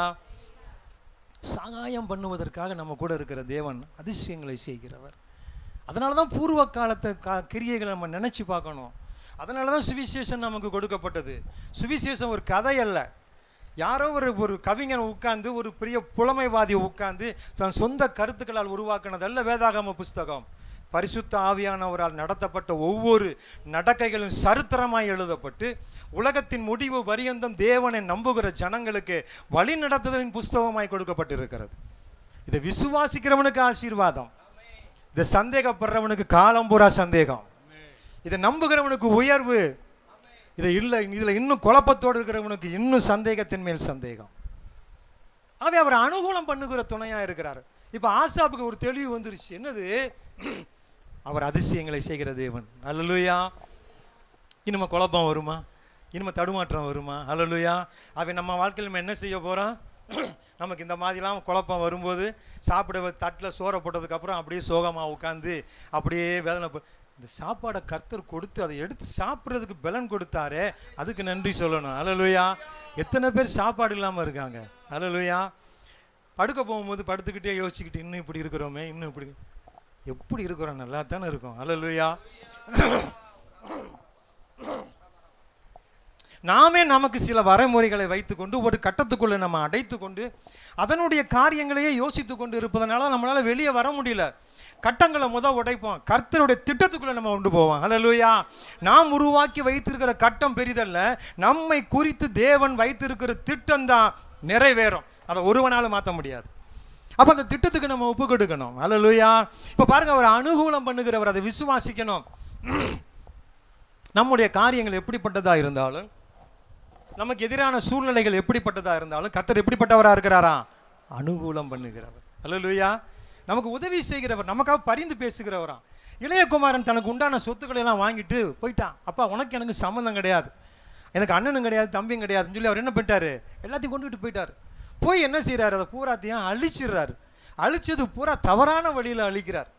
சகாயம் பண்ணுவதற்காக நம்ம கூட இருக்கிற தேவன் அதிசயங்களை செய்கிறவர் அதனால தான் பூர்வ காலத்தை கா கிரியைகளை நம்ம நினச்சி பார்க்கணும் அதனால தான் சுவிசேஷம் நமக்கு கொடுக்கப்பட்டது சுவிசேஷம் ஒரு கதை அல்ல யாரோ ஒரு ஒரு கவிஞன் உட்கார்ந்து ஒரு பெரிய புலமைவாதி உட்கார்ந்து தன் சொந்த கருத்துக்களால் உருவாக்கினதல்ல வேதாகம புஸ்தகம் பரிசுத்த ஆவியானவரால் நடத்தப்பட்ட ஒவ்வொரு நடக்கைகளும் சரித்திரமாய் எழுதப்பட்டு உலகத்தின் முடிவு பரியந்தம் தேவனை நம்புகிற ஜனங்களுக்கு வழி நடத்துதலின் புஸ்தகமாய் கொடுக்கப்பட்டிருக்கிறது இதை விசுவாசிக்கிறவனுக்கு ஆசீர்வாதம் இதை சந்தேகப்படுறவனுக்கு காலம் பூரா சந்தேகம் இதை நம்புகிறவனுக்கு உயர்வு இதை இல்லை இதில் இன்னும் குழப்பத்தோடு இருக்கிறவனுக்கு இன்னும் சந்தேகத்தின் மேல் சந்தேகம் ஆகவே அவர் அனுகூலம் பண்ணுகிற துணையாக இருக்கிறார் இப்போ ஆசாப்புக்கு ஒரு தெளிவு வந்துருச்சு என்னது அவர் அதிசயங்களை செய்கிற தேவன் அல்லலுயா இனிமே குழப்பம் வருமா இனிமே தடுமாற்றம் வருமா அல்லலுயா அவன் நம்ம வாழ்க்கையில் நம்ம என்ன செய்ய போகிறோம் நமக்கு இந்த மாதிரிலாம் குழப்பம் வரும்போது சாப்பிட தட்டில் சோறை போட்டதுக்கப்புறம் அப்படியே சோகமாக உட்காந்து அப்படியே வேதனை ப- இந்த சாப்பாடை கர்த்தர் கொடுத்து அதை எடுத்து சாப்பிட்றதுக்கு பலன் கொடுத்தாரே அதுக்கு நன்றி சொல்லணும் அல்லலுயா எத்தனை பேர் சாப்பாடு இல்லாமல் இருக்காங்க அல்லலுயா படுக்க போகும்போது படுத்துக்கிட்டே யோசிச்சுக்கிட்டு இன்னும் இப்படி இருக்கிறோமே இன்னும் இப்படி எப்படி இருக்கிறோம் நல்லா தானே இருக்கும் அல்லலுயா நாமே நமக்கு சில வரைமுறைகளை வைத்துக்கொண்டு ஒரு கட்டத்துக்குள்ளே நம்ம அடைத்து கொண்டு அதனுடைய காரியங்களையே யோசித்து கொண்டு இருப்பதனால நம்மளால வெளியே வர முடியல கட்டங்களை முத உடைப்போம் கர்த்தருடைய திட்டத்துக்குள்ள நம்ம கொண்டு போவோம் ஹalleluya நாம் உருவாக்கி வைத்திருக்கிற கட்டம் பெரிதல்ல நம்மை குறித்து தேவன் வைத்திருக்கிற திட்டம் தான் நிறைவேறும் அதை ஒருவனாலும் மாற்ற முடியாது அப்போ அந்த திட்டத்துக்கு நம்ம ஒப்பு கொடுக்கணும் ஹalleluya இப்போ பாருங்க அவர் அனுகூலம் பண்ணுகிறவர் அதை விசுவாசிக்கணும் நம்முடைய காரியங்கள் எப்படிப்பட்டதா இருந்தாலும் நமக்கு எதிரான சூழ்நிலைகள் எப்படிப்பட்டதா இருந்தாலும் கர்த்தர் எப்படிப்பட்டவரா இருக்கிறாரா அனுகூலம் பண்ணுகிறவர் அல்லேலூயா நமக்கு உதவி செய்கிறவர் நமக்காக பரிந்து பேசுகிறவரா இளையகுமாரன் தனக்கு உண்டான சொத்துக்களை எல்லாம் வாங்கிட்டு போயிட்டான் அப்பா உனக்கு எனக்கு சம்மந்தம் கிடையாது எனக்கு அண்ணனும் கிடையாது தம்பியும் கிடையாதுன்னு சொல்லி அவர் என்ன பண்ணிட்டாரு எல்லாத்தையும் கொண்டுகிட்டு போயிட்டாரு போய் என்ன செய்றாரு அதை பூராத்தையும் அழிச்சிடுறாரு அழிச்சது பூரா தவறான வழியில் அழிக்கிறார்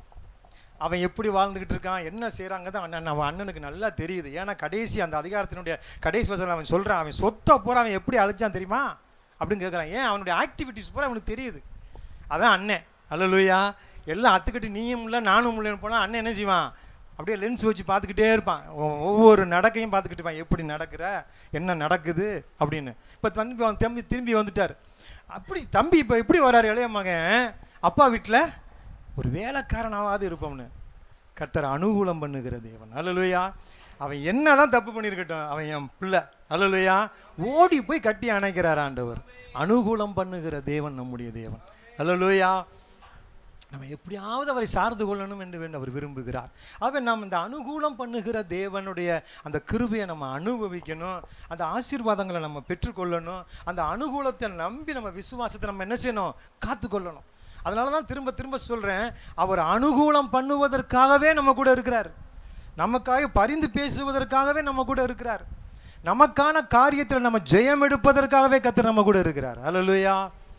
அவன் எப்படி வாழ்ந்துகிட்டு இருக்கான் என்ன செய்கிறாங்க தான் அண்ணன் அவன் அண்ணனுக்கு நல்லா தெரியுது ஏன்னா கடைசி அந்த அதிகாரத்தினுடைய கடைசி வசனம் அவன் சொல்கிறான் அவன் சொத்தை பூரா அவன் எப்படி அழிச்சான் தெரியுமா அப்படின்னு கேட்குறான் ஏன் அவனுடைய ஆக்டிவிட்டிஸ் பூரா அவனுக்கு தெரியுது அதான் அண்ணன் அல்லலுயா எல்லாம் அத்துக்கிட்டு நீயும் இல்லை நானும் இல்லைன்னு போனால் அண்ணன் என்ன செய்வான் அப்படியே லென்ஸ் வச்சு பார்த்துக்கிட்டே இருப்பான் ஒ- ஒவ்வொரு நடக்கையும் பார்த்துக்கிட்டு இருப்பான் எப்படி நடக்கிற என்ன நடக்குது அப்படின்னு இப்போ தம்பி அவன் தம்பி திரும்பி வந்துட்டார் அப்படி தம்பி இப்போ எப்படி வராரு இளைய மகன் அப்பா வீட்டில் ஒரு வேலைக்காரனாவது இருப்போம்னு கர்த்தர் அனுகூலம் பண்ணுகிற தேவன் அல்லலுயா அவன் என்னதான் தப்பு பண்ணியிருக்கட்டும் அவன் என் பிள்ளை அல்லலுயா ஓடி போய் கட்டி அணைக்கிறார் ஆண்டவர் அனுகூலம் பண்ணுகிற தேவன் நம்முடைய தேவன் அல்லலுயா நம்ம எப்படியாவது அவரை சார்ந்து கொள்ளணும் என்று வேண்டும் அவர் விரும்புகிறார் அவன் நாம் இந்த அனுகூலம் பண்ணுகிற தேவனுடைய அந்த கிருபையை நம்ம அனுபவிக்கணும் அந்த ஆசீர்வாதங்களை நம்ம பெற்றுக்கொள்ளணும் அந்த அனுகூலத்தை நம்பி நம்ம விசுவாசத்தை நம்ம என்ன செய்யணும் காத்துக்கொள்ளணும் அதனால தான் திரும்ப திரும்ப சொல்கிறேன் அவர் அனுகூலம் பண்ணுவதற்காகவே நம்ம கூட இருக்கிறார் நமக்காக பரிந்து பேசுவதற்காகவே நம்ம கூட இருக்கிறார் நமக்கான காரியத்தில் நம்ம ஜெயம் எடுப்பதற்காகவே கத்தர் நம்ம கூட இருக்கிறார் அல்லேலூயா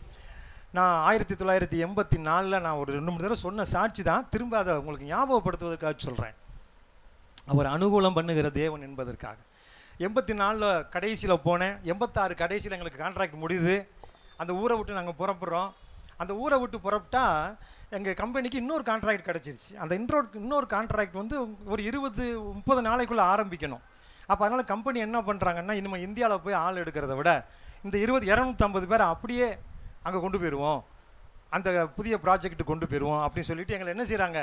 நான் ஆயிரத்தி தொள்ளாயிரத்தி எண்பத்தி நாலில் நான் ஒரு ரெண்டு மூணு தடவை சொன்ன சாட்சி தான் திரும்ப அதை உங்களுக்கு ஞாபகப்படுத்துவதற்காக சொல்கிறேன் அவர் அனுகூலம் பண்ணுகிற தேவன் என்பதற்காக எண்பத்தி நாலில் கடைசியில் போனேன் எண்பத்தாறு கடைசியில் எங்களுக்கு கான்ட்ராக்ட் முடியுது அந்த ஊரை விட்டு நாங்கள் புறப்படுறோம் அந்த ஊரை விட்டு புறப்பட்டா எங்கள் கம்பெனிக்கு இன்னொரு கான்ட்ராக்ட் கிடச்சிருச்சு அந்த இன்ட்ரோ இன்னொரு கான்ட்ராக்ட் வந்து ஒரு இருபது முப்பது நாளைக்குள்ளே ஆரம்பிக்கணும் அப்போ அதனால் கம்பெனி என்ன பண்ணுறாங்கன்னா இனிமேல் இந்தியாவில் போய் ஆள் எடுக்கிறத விட இந்த இருபது இரநூத்தம்பது பேரை அப்படியே அங்கே கொண்டு போயிடுவோம் அந்த புதிய ப்ராஜெக்ட் கொண்டு போயிடுவோம் அப்படின்னு சொல்லிட்டு எங்களை என்ன செய்கிறாங்க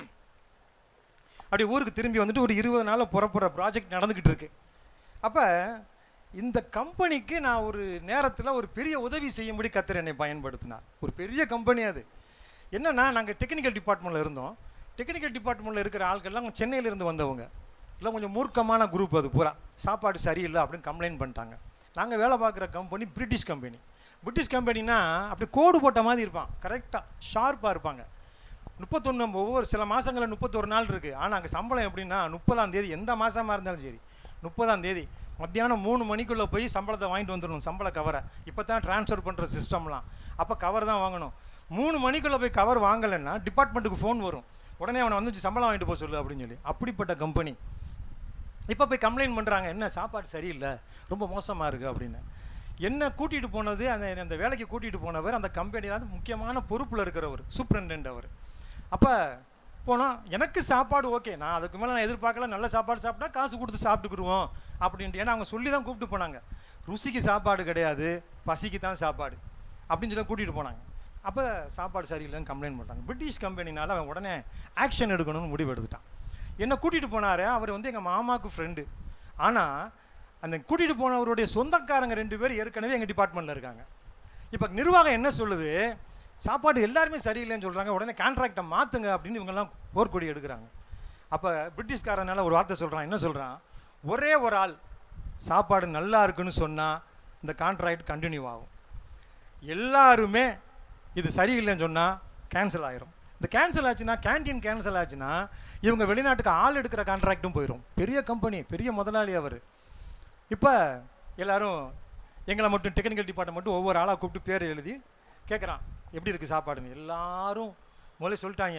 அப்படி ஊருக்கு திரும்பி வந்துட்டு ஒரு இருபது நாளில் புறப்புற ப்ராஜெக்ட் நடந்துக்கிட்டு இருக்கு அப்போ இந்த கம்பெனிக்கு நான் ஒரு நேரத்தில் ஒரு பெரிய உதவி செய்யும்படி கத்தர் என்னை பயன்படுத்தினார் ஒரு பெரிய கம்பெனி அது என்னன்னா நாங்கள் டெக்னிக்கல் டிபார்ட்மெண்ட்டில் இருந்தோம் டெக்னிக்கல் டிபார்ட்மெண்ட்டில் இருக்கிற ஆட்கள்லாம் சென்னையில இருந்து வந்தவங்க இல்லை கொஞ்சம் மூர்க்கமான குரூப் அது பூரா சாப்பாடு சரியில்லை அப்படின்னு கம்ப்ளைண்ட் பண்ணிட்டாங்க நாங்கள் வேலை பார்க்குற கம்பெனி பிரிட்டிஷ் கம்பெனி பிரிட்டிஷ் கம்பெனினா அப்படி கோடு போட்ட மாதிரி இருப்பான் கரெக்டாக ஷார்ப்பாக இருப்பாங்க முப்பத்தொன்று ஒவ்வொரு சில மாதங்களில் முப்பத்தொரு நாள் இருக்குது ஆனால் அங்கே சம்பளம் எப்படின்னா முப்பதாம் தேதி எந்த மாதமாக இருந்தாலும் சரி முப்பதாம் தேதி மத்தியானம் மூணு மணிக்குள்ளே போய் சம்பளத்தை வாங்கிட்டு வந்துடணும் சம்பள கவரை இப்போ தான் ட்ரான்ஸ்ஃபர் பண்ணுற சிஸ்டம்லாம் அப்போ கவர் தான் வாங்கணும் மூணு மணிக்குள்ளே போய் கவர் வாங்கலைன்னா டிபார்ட்மெண்ட்டுக்கு ஃபோன் வரும் உடனே அவனை வந்து சம்பளம் வாங்கிட்டு போக சொல்லு அப்படின்னு சொல்லி அப்படிப்பட்ட கம்பெனி இப்போ போய் கம்ப்ளைண்ட் பண்ணுறாங்க என்ன சாப்பாடு சரியில்லை ரொம்ப மோசமாக இருக்குது அப்படின்னு என்ன கூட்டிகிட்டு போனது அந்த அந்த வேலைக்கு கூட்டிகிட்டு போனவர் அந்த கம்பெனியில் வந்து முக்கியமான பொறுப்பில் இருக்கிறவர் சூப்பரண்டென்ட் அவர் அப்போ போனால் எனக்கு சாப்பாடு ஓகே நான் அதுக்கு மேலே நான் எதிர்பார்க்கல நல்ல சாப்பாடு சாப்பிட்டா காசு கொடுத்து சாப்பிட்டுக்குருவோம் அப்படின்ட்டு ஏன்னா அவங்க சொல்லி தான் கூப்பிட்டு போனாங்க ருசிக்கு சாப்பாடு கிடையாது பசிக்கு தான் சாப்பாடு அப்படின்னு சொல்லி கூட்டிகிட்டு போனாங்க அப்போ சாப்பாடு சரியில்லைன்னு கம்ப்ளைண்ட் பண்ணுறாங்க பிரிட்டிஷ் கம்பெனினால அவன் உடனே ஆக்ஷன் எடுக்கணும்னு முடிவு எடுத்துட்டான் என்னை கூட்டிகிட்டு போனார் அவர் வந்து எங்கள் மாமாவுக்கு ஃப்ரெண்டு ஆனால் அந்த கூட்டிகிட்டு போனவருடைய சொந்தக்காரங்க ரெண்டு பேர் ஏற்கனவே எங்கள் டிபார்ட்மெண்ட்டில் இருக்காங்க இப்போ நிர்வாகம் என்ன சொல்லுது சாப்பாடு எல்லாருமே சரியில்லைன்னு சொல்கிறாங்க உடனே கான்ட்ராக்டை மாற்றுங்க அப்படின்னு இவங்கெல்லாம் போர்க்கொடி எடுக்கிறாங்க அப்போ பிரிட்டிஷ்காரனால ஒரு வார்த்தை சொல்கிறான் என்ன சொல்கிறான் ஒரே ஒரு ஆள் சாப்பாடு நல்லா இருக்குன்னு சொன்னால் இந்த கான்ட்ராக்ட் கண்டினியூ ஆகும் எல்லாருமே இது சரியில்லைன்னு சொன்னால் கேன்சல் ஆயிரும் இந்த கேன்சல் ஆச்சுன்னா கேண்டீன் கேன்சல் ஆச்சுன்னா இவங்க வெளிநாட்டுக்கு ஆள் எடுக்கிற கான்ட்ராக்ட்டும் போயிடும் பெரிய கம்பெனி பெரிய முதலாளி அவர் இப்போ எல்லாரும் எங்களை மட்டும் டெக்னிக்கல் டிபார்ட்மெண்ட் மட்டும் ஒவ்வொரு ஆளாக கூப்பிட்டு பேர் எழுதி கேட்குறான் எப்படி இருக்குது சாப்பாடுன்னு எல்லாரும் முதல்ல சொல்லிட்டாங்க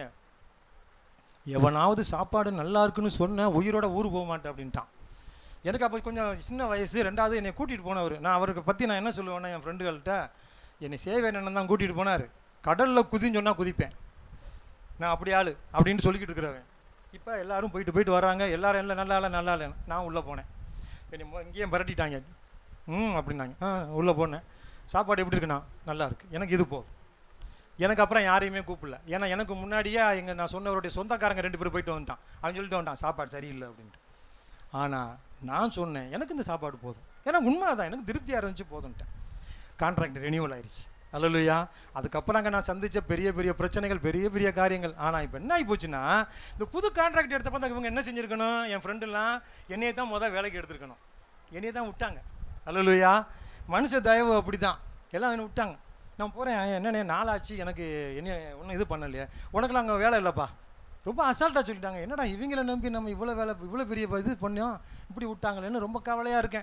எவனாவது சாப்பாடு நல்லா இருக்குன்னு சொன்னேன் உயிரோட ஊர் போக மாட்டேன் அப்படின்ட்டான் எனக்கு அப்போ கொஞ்சம் சின்ன வயசு ரெண்டாவது என்னை கூட்டிகிட்டு போனவர் நான் அவருக்கு பற்றி நான் என்ன சொல்லுவேன்னா என் ஃப்ரெண்டுகள்கிட்ட என்னை சேவையண்ணன் தான் கூட்டிகிட்டு போனார் கடலில் குதின்னு சொன்னால் குதிப்பேன் நான் அப்படி ஆள் அப்படின்னு சொல்லிக்கிட்டு இருக்கிறவன் இப்போ எல்லாரும் போயிட்டு போயிட்டு வராங்க எல்லாரும் இல்லை நல்லா இல்லை நல்லா இல்லை நான் உள்ளே போனேன் என்னை மொ- இங்கேயே மிரட்டிட்டாங்க ம் அப்படின்னாங்க ஆ உள்ளே போனேன் சாப்பாடு எப்படி இருக்குண்ணா நல்லா இருக்கு எனக்கு இது போதும் எனக்கு அப்புறம் யாரையுமே கூப்பிடல ஏன்னா எனக்கு முன்னாடியே எங்கள் நான் சொன்னவருடைய சொந்தக்காரங்க ரெண்டு பேரும் போயிட்டு வந்துட்டான் அவன் சொல்லிட்டு வந்துட்டான் சாப்பாடு சரியில்லை அப்படின்ட்டு ஆனால் நான் சொன்னேன் எனக்கு இந்த சாப்பாடு போதும் ஏன்னா உண்மை தான் எனக்கு திருப்தியாக இருந்துச்சு போதும்ட்டேன் கான்ட்ராக்ட் ரெனியூவல் ஆயிடுச்சு அல்லலுயா அதுக்கப்புறம் அங்கே நான் சந்திச்ச பெரிய பெரிய பிரச்சனைகள் பெரிய பெரிய காரியங்கள் ஆனால் இப்போ என்ன ஆகி போச்சுன்னா இந்த புது கான்ட்ராக்ட் எடுத்தப்ப தான் இவங்க என்ன செஞ்சுருக்கணும் என் ஃப்ரெண்டுலாம் என்னையை தான் முதல் வேலைக்கு எடுத்திருக்கணும் என்னையை தான் விட்டாங்க அல்லலுயா மனுஷ தயவு அப்படி தான் எல்லாம் என்ன விட்டாங்க நான் போகிறேன் என்னண்ணே நாளாச்சு எனக்கு என்ன ஒன்றும் இது பண்ணலையே உனக்குலாம் அங்கே வேலை இல்லைப்பா ரொம்ப அசால்ட்டாக சொல்லிட்டாங்க என்னடா இவங்கள நம்பி நம்ம இவ்வளோ வேலை இவ்வளோ பெரிய இது பண்ணோம் இப்படி விட்டாங்களேன்னு ரொம்ப கவலையாக இருக்கேன்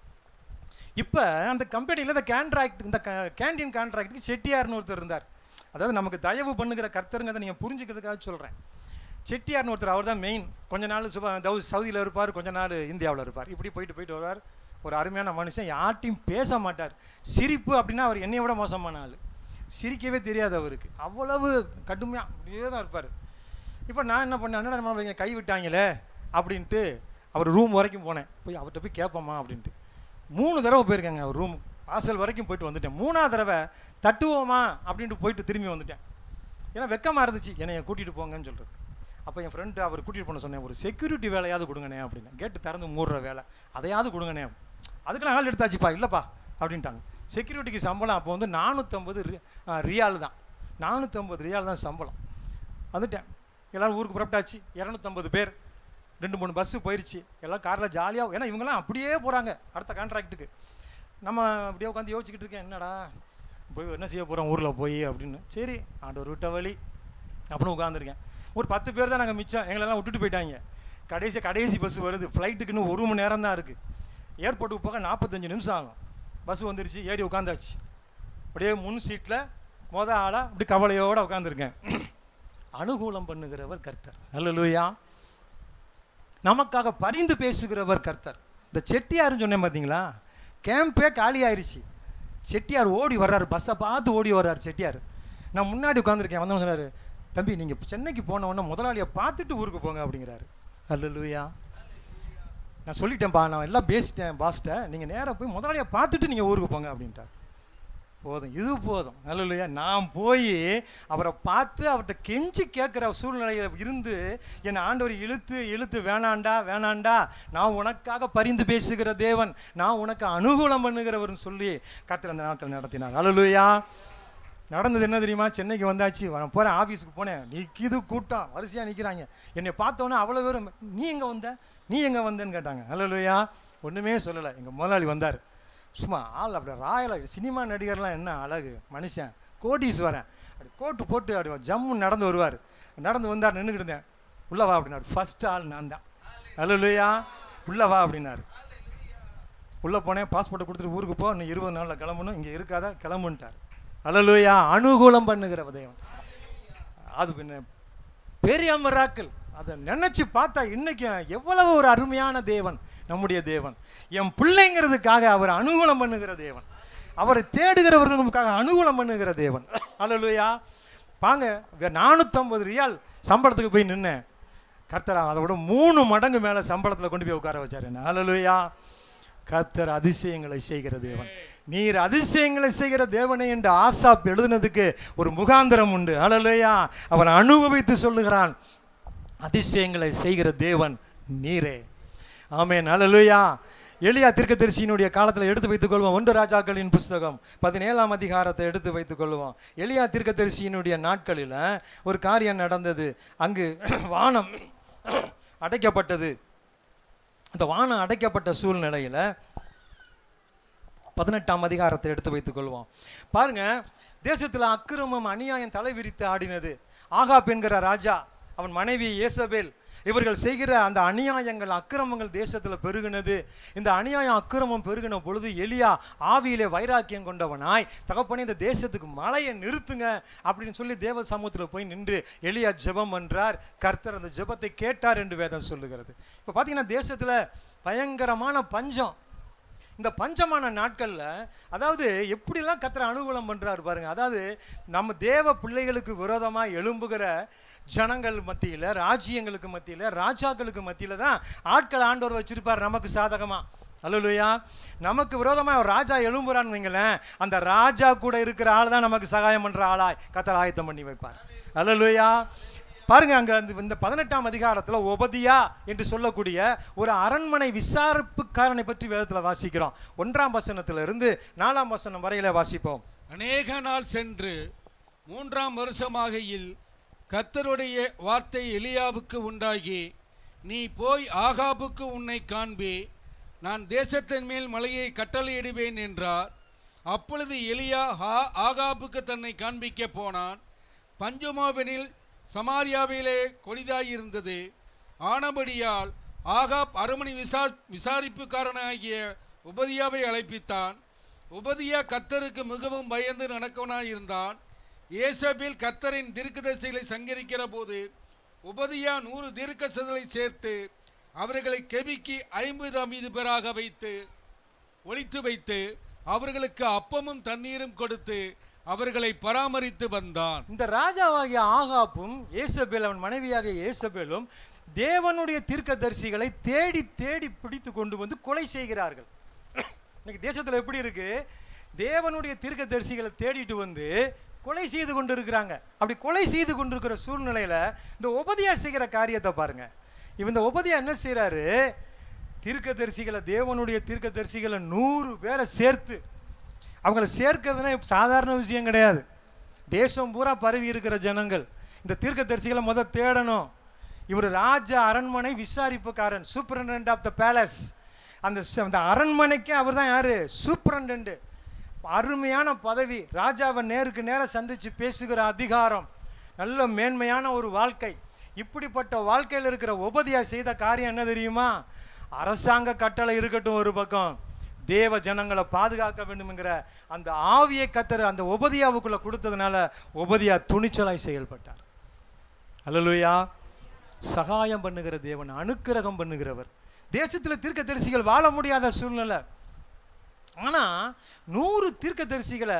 இப்போ அந்த கம்பெனியில் இந்த கான்ட்ராக்ட் இந்த கேண்டீன் கான்ட்ராக்ட்டுக்கு செட்டியார்னு ஒருத்தர் இருந்தார் அதாவது நமக்கு தயவு பண்ணுகிற கர்த்தருங்கிறத நீங்கள் புரிஞ்சுக்கிறதுக்காக சொல்கிறேன் செட்டியார்னு ஒருத்தர் அவர் தான் மெயின் கொஞ்ச நாள் சுப தௌ சவுதியில் இருப்பார் கொஞ்ச நாள் இந்தியாவில் இருப்பார் இப்படி போயிட்டு போயிட்டு வருவார் ஒரு அருமையான மனுஷன் யார்ட்டையும் பேச மாட்டார் சிரிப்பு அப்படின்னா அவர் என்னைய விட மோசமான ஆள் சிரிக்கவே தெரியாது அவருக்கு அவ்வளவு கடுமையாக அப்படியே தான் இருப்பார் இப்போ நான் என்ன பண்ணேன் என்னடா நம்ம இவங்க கை விட்டாங்களே அப்படின்ட்டு அவர் ரூம் வரைக்கும் போனேன் போய் அவர்கிட்ட போய் கேட்போமா அப்படின்ட்டு மூணு தடவை போயிருக்கேங்க அவர் ரூம் வாசல் வரைக்கும் போயிட்டு வந்துட்டேன் மூணாவது தடவை தட்டுவோமா அப்படின்ட்டு போயிட்டு திரும்பி வந்துட்டேன் ஏன்னா வெக்கமாக இருந்துச்சு என்னை கூட்டிகிட்டு போங்கன்னு சொல்கிறது அப்போ என் ஃப்ரெண்டு அவர் கூட்டிகிட்டு போன சொன்னேன் ஒரு செக்யூரிட்டி வேலையாவது கொடுங்கண்ணே அப்படின்னு கேட்டு திறந்து மூடுற வேலை அதையாவது கொடுங்கண்ணே அதுக்கெல்லாம் ஆள் எடுத்தாச்சுப்பா இல்லைப்பா அப்படின்ட்டாங்க செக்யூரிட்டிக்கு சம்பளம் அப்போ வந்து நானூற்றம்பது ரியால் தான் நானூற்றம்பது ரியால் தான் சம்பளம் வந்துட்டேன் எல்லோரும் ஊருக்கு புறப்பட்டாச்சு இரநூத்தம்பது பேர் ரெண்டு மூணு பஸ்ஸு போயிடுச்சு எல்லாம் காரில் ஜாலியாக ஏன்னா இவங்கெல்லாம் அப்படியே போகிறாங்க அடுத்த கான்ட்ராக்ட்டுக்கு நம்ம அப்படியே உட்காந்து யோசிச்சுக்கிட்டு இருக்கேன் என்னடா போய் என்ன செய்ய போகிறோம் ஊரில் போய் அப்படின்னு சரி ஆண்டவர் விட்ட வழி அப்படின்னு உட்காந்துருக்கேன் ஒரு பத்து பேர் தான் நாங்கள் மிச்சம் எங்களெல்லாம் விட்டுட்டு போயிட்டாங்க கடைசி கடைசி பஸ் வருது ஃப்ளைட்டுக்குன்னு ஒரு மணி நேரம் தான் இருக்குது ஏர்போர்ட்டுக்கு போக நாற்பத்தஞ்சு நிமிஷம் ஆகும் பஸ் வந்துருச்சு ஏறி உட்காந்தாச்சு அப்படியே முன் சீட்டில் மொத ஆளாக இப்படி கவலையோடு உட்காந்துருக்கேன் அனுகூலம் பண்ணுகிறவர் கர்த்தர் அல்லலுயா நமக்காக பரிந்து பேசுகிறவர் கர்த்தர் இந்த செட்டியாருன்னு சொன்னேன் பார்த்தீங்களா கேம்பே காலி ஆயிருச்சு செட்டியார் ஓடி வர்றாரு பஸ்ஸை பார்த்து ஓடி வர்றாரு செட்டியார் நான் முன்னாடி உட்காந்துருக்கேன் வந்தவங்க சொன்னார் தம்பி நீங்கள் சென்னைக்கு போன உடனே முதலாளியை பார்த்துட்டு ஊருக்கு போங்க அப்படிங்கிறாரு அல்லலுயா நான் சொல்லிட்டேன்ப்பா நான் எல்லாம் பேசிட்டேன் பாஸ்ட்டை நீங்கள் நேராக போய் முதலாளியை பார்த்துட்டு நீங்கள் ஊருக்கு போங்க அப்படின்ட்டார் போதும் இது போதும் நல்ல நான் போய் அவரை பார்த்து அவர்கிட்ட கெஞ்சி கேட்குற சூழ்நிலையில் இருந்து என் ஆண்டவர் இழுத்து இழுத்து வேணாண்டா வேணாண்டா நான் உனக்காக பரிந்து பேசுகிற தேவன் நான் உனக்கு அனுகூலம் பண்ணுகிறவர்னு சொல்லி கர்த்தர் அந்த நாட்கள் நடத்தினார் அலலுயா நடந்தது என்ன தெரியுமா சென்னைக்கு வந்தாச்சு நான் போகிறேன் ஆஃபீஸுக்கு போனேன் நிற்கிது கூட்டம் வரிசையாக நிற்கிறாங்க என்னை பார்த்தோன்னே அவ்வளோ பேரும் நீ எங்கே வந்த நீ எங்கே வந்தேன்னு கேட்டாங்க அலலுயா ஒன்றுமே சொல்லலை எங்கள் முதலாளி வந்தார் சும்மா ஆள் அப்படி ராயலாக சினிமா நடிகர்லாம் என்ன அழகு மனுஷன் கோடீஸ்வரன் அப்படி கோட்டு போட்டு அப்படி ஜம்மு நடந்து வருவார் நடந்து வந்தார் நின்றுக்கிட்டு இருந்தேன் உள்ள வா அப்படின்னாரு ஃபஸ்ட்டு ஆள் நான் தான் அலுலுயா உள்ள வா அப்படின்னாரு உள்ளே போனேன் பாஸ்போர்ட்டை கொடுத்துட்டு ஊருக்கு போ இன்னும் இருபது நாளில் கிளம்பணும் இங்கே இருக்காத கிளம்புன்ட்டார் அலலுயா அனுகூலம் பண்ணுகிற தேவன் அது பின்ன பெரிய மிராக்கள் அதை நினச்சி பார்த்தா இன்னைக்கு எவ்வளவு ஒரு அருமையான தேவன் நம்முடைய தேவன் என் பிள்ளைங்கிறதுக்காக அவர் அனுகூலம் பண்ணுகிற தேவன் அவரை தேடுகிறவர்களுக்காக அனுகூலம் பண்ணுகிற தேவன் அலலுயா பாங்க நானூற்றம்பது ரியால் சம்பளத்துக்கு போய் நின்னேன் கர்த்தர் அதை விட மூணு மடங்கு மேலே சம்பளத்தில் கொண்டு போய் உட்கார வச்சார் என்ன அலலுயா கர்த்தர் அதிசயங்களை செய்கிற தேவன் நீர் அதிசயங்களை செய்கிற தேவனை என்று ஆசாப் எழுதுனதுக்கு ஒரு முகாந்திரம் உண்டு அலலுயா அவன் அனுபவித்து சொல்லுகிறான் அதிசயங்களை செய்கிற தேவன் நீரே ஆமேன் அலலுயா எளியா தீர்க்கதரிசியினுடைய காலத்தில் எடுத்து வைத்துக் கொள்வோம் ஒன்று ராஜாக்களின் புஸ்தகம் பதினேழாம் அதிகாரத்தை எடுத்து வைத்துக் கொள்வோம் எளியா தீர்க்கதரிசியினுடைய நாட்களில் ஒரு காரியம் நடந்தது அங்கு வானம் அடைக்கப்பட்டது அந்த வானம் அடைக்கப்பட்ட சூழ்நிலையில் பதினெட்டாம் அதிகாரத்தை எடுத்து வைத்துக் கொள்வோம் பாருங்க தேசத்தில் அக்கிரமம் அநியாயம் தலை விரித்து ஆடினது ஆகாப் என்கிற ராஜா அவன் மனைவி ஏசபேல் இவர்கள் செய்கிற அந்த அநியாயங்கள் அக்கிரமங்கள் தேசத்தில் பெருகினது இந்த அநியாயம் அக்கிரமம் பெருகின பொழுது எலியா ஆவியிலே வைராக்கியம் கொண்டவனாய் தகப்பனே இந்த தேசத்துக்கு மழையை நிறுத்துங்க அப்படின்னு சொல்லி தேவ சமூகத்தில் போய் நின்று எலியா ஜெபம் என்றார் கர்த்தர் அந்த ஜெபத்தை கேட்டார் என்று வேதம் சொல்லுகிறது இப்போ பார்த்தீங்கன்னா தேசத்தில் பயங்கரமான பஞ்சம் இந்த பஞ்சமான நாட்களில் அதாவது எப்படிலாம் கத்திர அனுகூலம் பண்ணுறாரு பாருங்க அதாவது நம்ம தேவ பிள்ளைகளுக்கு விரோதமாக எழும்புகிற ஜனங்கள் மத்தியில் ராஜ்யங்களுக்கு மத்தியில் ராஜாக்களுக்கு மத்தியில் தான் ஆட்கள் ஆண்டவர் வச்சிருப்பார் நமக்கு சாதகமாக அல்லலுயா நமக்கு விரோதமாக ஒரு ராஜா எழும்புறான்னு வைங்களேன் அந்த ராஜா கூட இருக்கிற ஆள் தான் நமக்கு சகாயம் பண்ணுற ஆளாய் கத்தர் ஆயத்தம் பண்ணி வைப்பார் அல்லலுயா பாருங்க அங்க அந்த இந்த பதினெட்டாம் அதிகாரத்துல ஒபதியா என்று சொல்லக்கூடிய ஒரு அரண்மனை விசாரிப்புக்காரனை பற்றி வேதத்துல வாசிக்கிறோம் ஒன்றாம் வசனத்துல இருந்து நாலாம் வசனம் வரையில வாசிப்போம் அநேக நாள் சென்று மூன்றாம் வருஷமாகையில் கர்த்தருடைய வார்த்தை எலியாவுக்கு உண்டாகி நீ போய் ஆகாபுக்கு உன்னை காண்பி நான் தேசத்தின் மேல் மலையை கட்டளையிடுவேன் என்றார் அப்பொழுது எலியா ஆ ஆகாபுக்கு தன்னை காண்பிக்க போனான் பஞ்சுமாவெனில் சமாரியாவிலே கொடிதாயிருந்தது ஆனபடியால் ஆகாப் அரமணி விசார் விசாரிப்புக்காரனாகிய உபதியாவை அழைப்பித்தான் உபதியா கத்தருக்கு மிகவும் பயந்து நடக்கவனாயிருந்தான் ஏசபேல் கத்தரின் தீர்க்கதரிசிகளை சங்கரிக்கிற போது உபதியா நூறு தீர்க்கசதலை சேர்த்து அவர்களை கெபிக்கி ஐம்பது ஐம்பது பேராக வைத்து ஒளித்து வைத்து அவர்களுக்கு அப்பமும் தண்ணீரும் கொடுத்து அவர்களை பராமரித்து வந்தான் இந்த ராஜாவாகிய ஆகாப்பும் ஏசபேல் அவன் மனைவியாகிய ஏசபேலும் தேவனுடைய தீர்க்கதரிசிகளை தேடி தேடி பிடித்து கொண்டு வந்து கொலை செய்கிறார்கள் இன்னைக்கு தேசத்துல எப்படி இருக்கு தேவனுடைய தீர்க்கதரிசிகளை தேடிட்டு வந்து கொலை செய்து கொண்டு இருக்கிறாங்க அப்படி கொலை செய்து கொண்டிருக்கிற சூழ்நிலையில இந்த உபதியா செய்கிற காரியத்தை பாருங்க இவன் இந்த உபதியா என்ன செய்றாரு தீர்க்கதரிசிகளை தேவனுடைய தீர்க்கதரிசிகளை நூறு பேரை சேர்த்து அவங்கள சேர்க்கிறதுனா சாதாரண விஷயம் கிடையாது தேசம் பூரா பரவி இருக்கிற ஜனங்கள் இந்த தீர்க்கதரிசிகளை முத தேடணும் இவர் ராஜ அரண்மனை விசாரிப்புக்காரன் சூப்பரண்டன்ட் ஆஃப் த பேலஸ் அந்த ச- அந்த அரண்மனைக்கு அவர் தான் யாரு சூப்பரண்டன்ட் அருமையான பதவி ராஜாவை நேருக்கு நேரம் சந்திச்சு பேசுகிற அதிகாரம் நல்ல மேன்மையான ஒரு வாழ்க்கை இப்படிப்பட்ட வாழ்க்கையில் இருக்கிற உபதியா செய்த காரியம் என்ன தெரியுமா அரசாங்க கட்டளை இருக்கட்டும் ஒரு பக்கம் தேவ ஜனங்களை பாதுகாக்க வேண்டும்ங்கிற அந்த ஆவியை கத்தர் அந்த உபதியாவுக்குள்ள கொடுத்ததுனால உபதியா துணிச்சலாய் செயல்பட்டார் அல்லலுயா சகாயம் பண்ணுகிற தேவன் அனுக்கிரகம் பண்ணுகிறவர் தேசத்துல தீர்க்கதரிசிகள் வாழ முடியாத சூழ்நிலை ஆனா நூறு தீர்க்கதரிசிகளை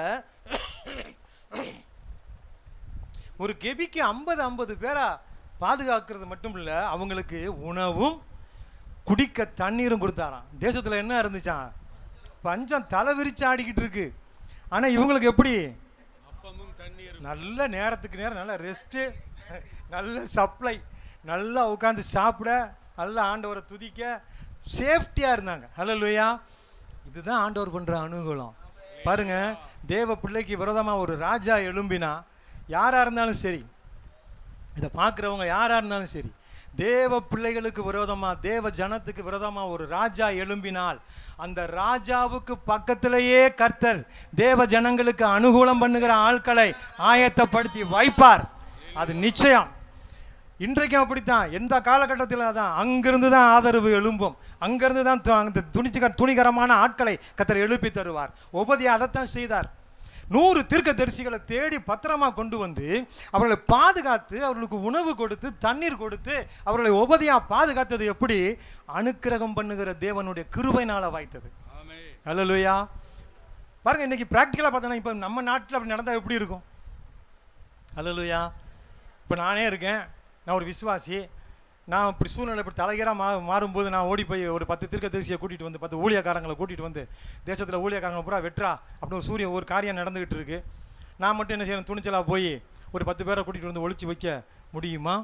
ஒரு கெபிக்கு ஐம்பது ஐம்பது பேரா பாதுகாக்கிறது மட்டும் இல்ல அவங்களுக்கு உணவும் குடிக்க தண்ணீரும் கொடுத்தாராம் தேசத்துல என்ன இருந்துச்சாம் பஞ்சம் தலை விரிச்சு ஆடிக்கிட்டு இருக்கு ஆனா இவங்களுக்கு எப்படி அப்பமும் தண்ணீரும் நல்ல நேரத்துக்கு நேரம் நல்ல ரெஸ்ட்டு நல்ல சப்ளை நல்லா உட்காந்து சாப்பிட நல்ல ஆண்டவரை துதிக்க சேஃப்டியாக இருந்தாங்க ஹலோ லூயா இதுதான் ஆண்டவர் பண்ணுற அனுகூலம் பாருங்க தேவ பிள்ளைக்கு விரோதமாக ஒரு ராஜா எழும்பினா யாராக இருந்தாலும் சரி இதை பார்க்குறவங்க யாராக இருந்தாலும் சரி தேவ பிள்ளைகளுக்கு விரோதமாக தேவ ஜனத்துக்கு விரோதமாக ஒரு ராஜா எழும்பினால் அந்த ராஜாவுக்கு பக்கத்திலேயே கர்த்தர் தேவ ஜனங்களுக்கு அனுகூலம் பண்ணுகிற ஆட்களை ஆயத்தப்படுத்தி வைப்பார் அது நிச்சயம் இன்றைக்கும் அப்படித்தான் எந்த காலகட்டத்தில் தான் அங்கிருந்து தான் ஆதரவு எழும்பும் அங்கிருந்து தான் து- அந்த துணிச்சுக துணிகரமான ஆட்களை கத்தர் எழுப்பி தருவார் உபதி அதைத்தான் செய்தார் நூறு தீர்க்கதரிசிகளை தேடி பத்திரமா கொண்டு வந்து அவர்களை பாதுகாத்து அவர்களுக்கு உணவு கொடுத்து தண்ணீர் கொடுத்து அவர்களை உபதியா பாதுகாத்தது எப்படி அனுக்கிரகம் பண்ணுகிற தேவனுடைய கிருபைனால வாய்த்தது ஆமே அல்லலுயா பாருங்க இன்னைக்கு ப்ராக்டிக்கலாக பார்த்தோன்னா இப்போ நம்ம நாட்டில் அப்படி நடந்தால் எப்படி இருக்கும் அல்லலுயா இப்போ நானே இருக்கேன் நான் ஒரு விசுவாசி நான் இப்படி சூழ்நிலை இப்படி தலைகீழாக மா மாறும்போது நான் ஓடி போய் ஒரு பத்து தீர்க்கதரிசியை கூட்டிகிட்டு வந்து பத்து ஊழியக்காரங்களை கூட்டிகிட்டு வந்து தேசத்தில் ஊழியக்காரங்க பூரா வெட்றா அப்படின்னு ஒரு சூரிய ஒரு காரியம் நடந்துகிட்டு இருக்கு நான் மட்டும் என்ன செய்யணும் துணிச்சலாக போய் ஒரு பத்து பேரை கூட்டிகிட்டு வந்து ஒழிச்சு வைக்க முடியுமா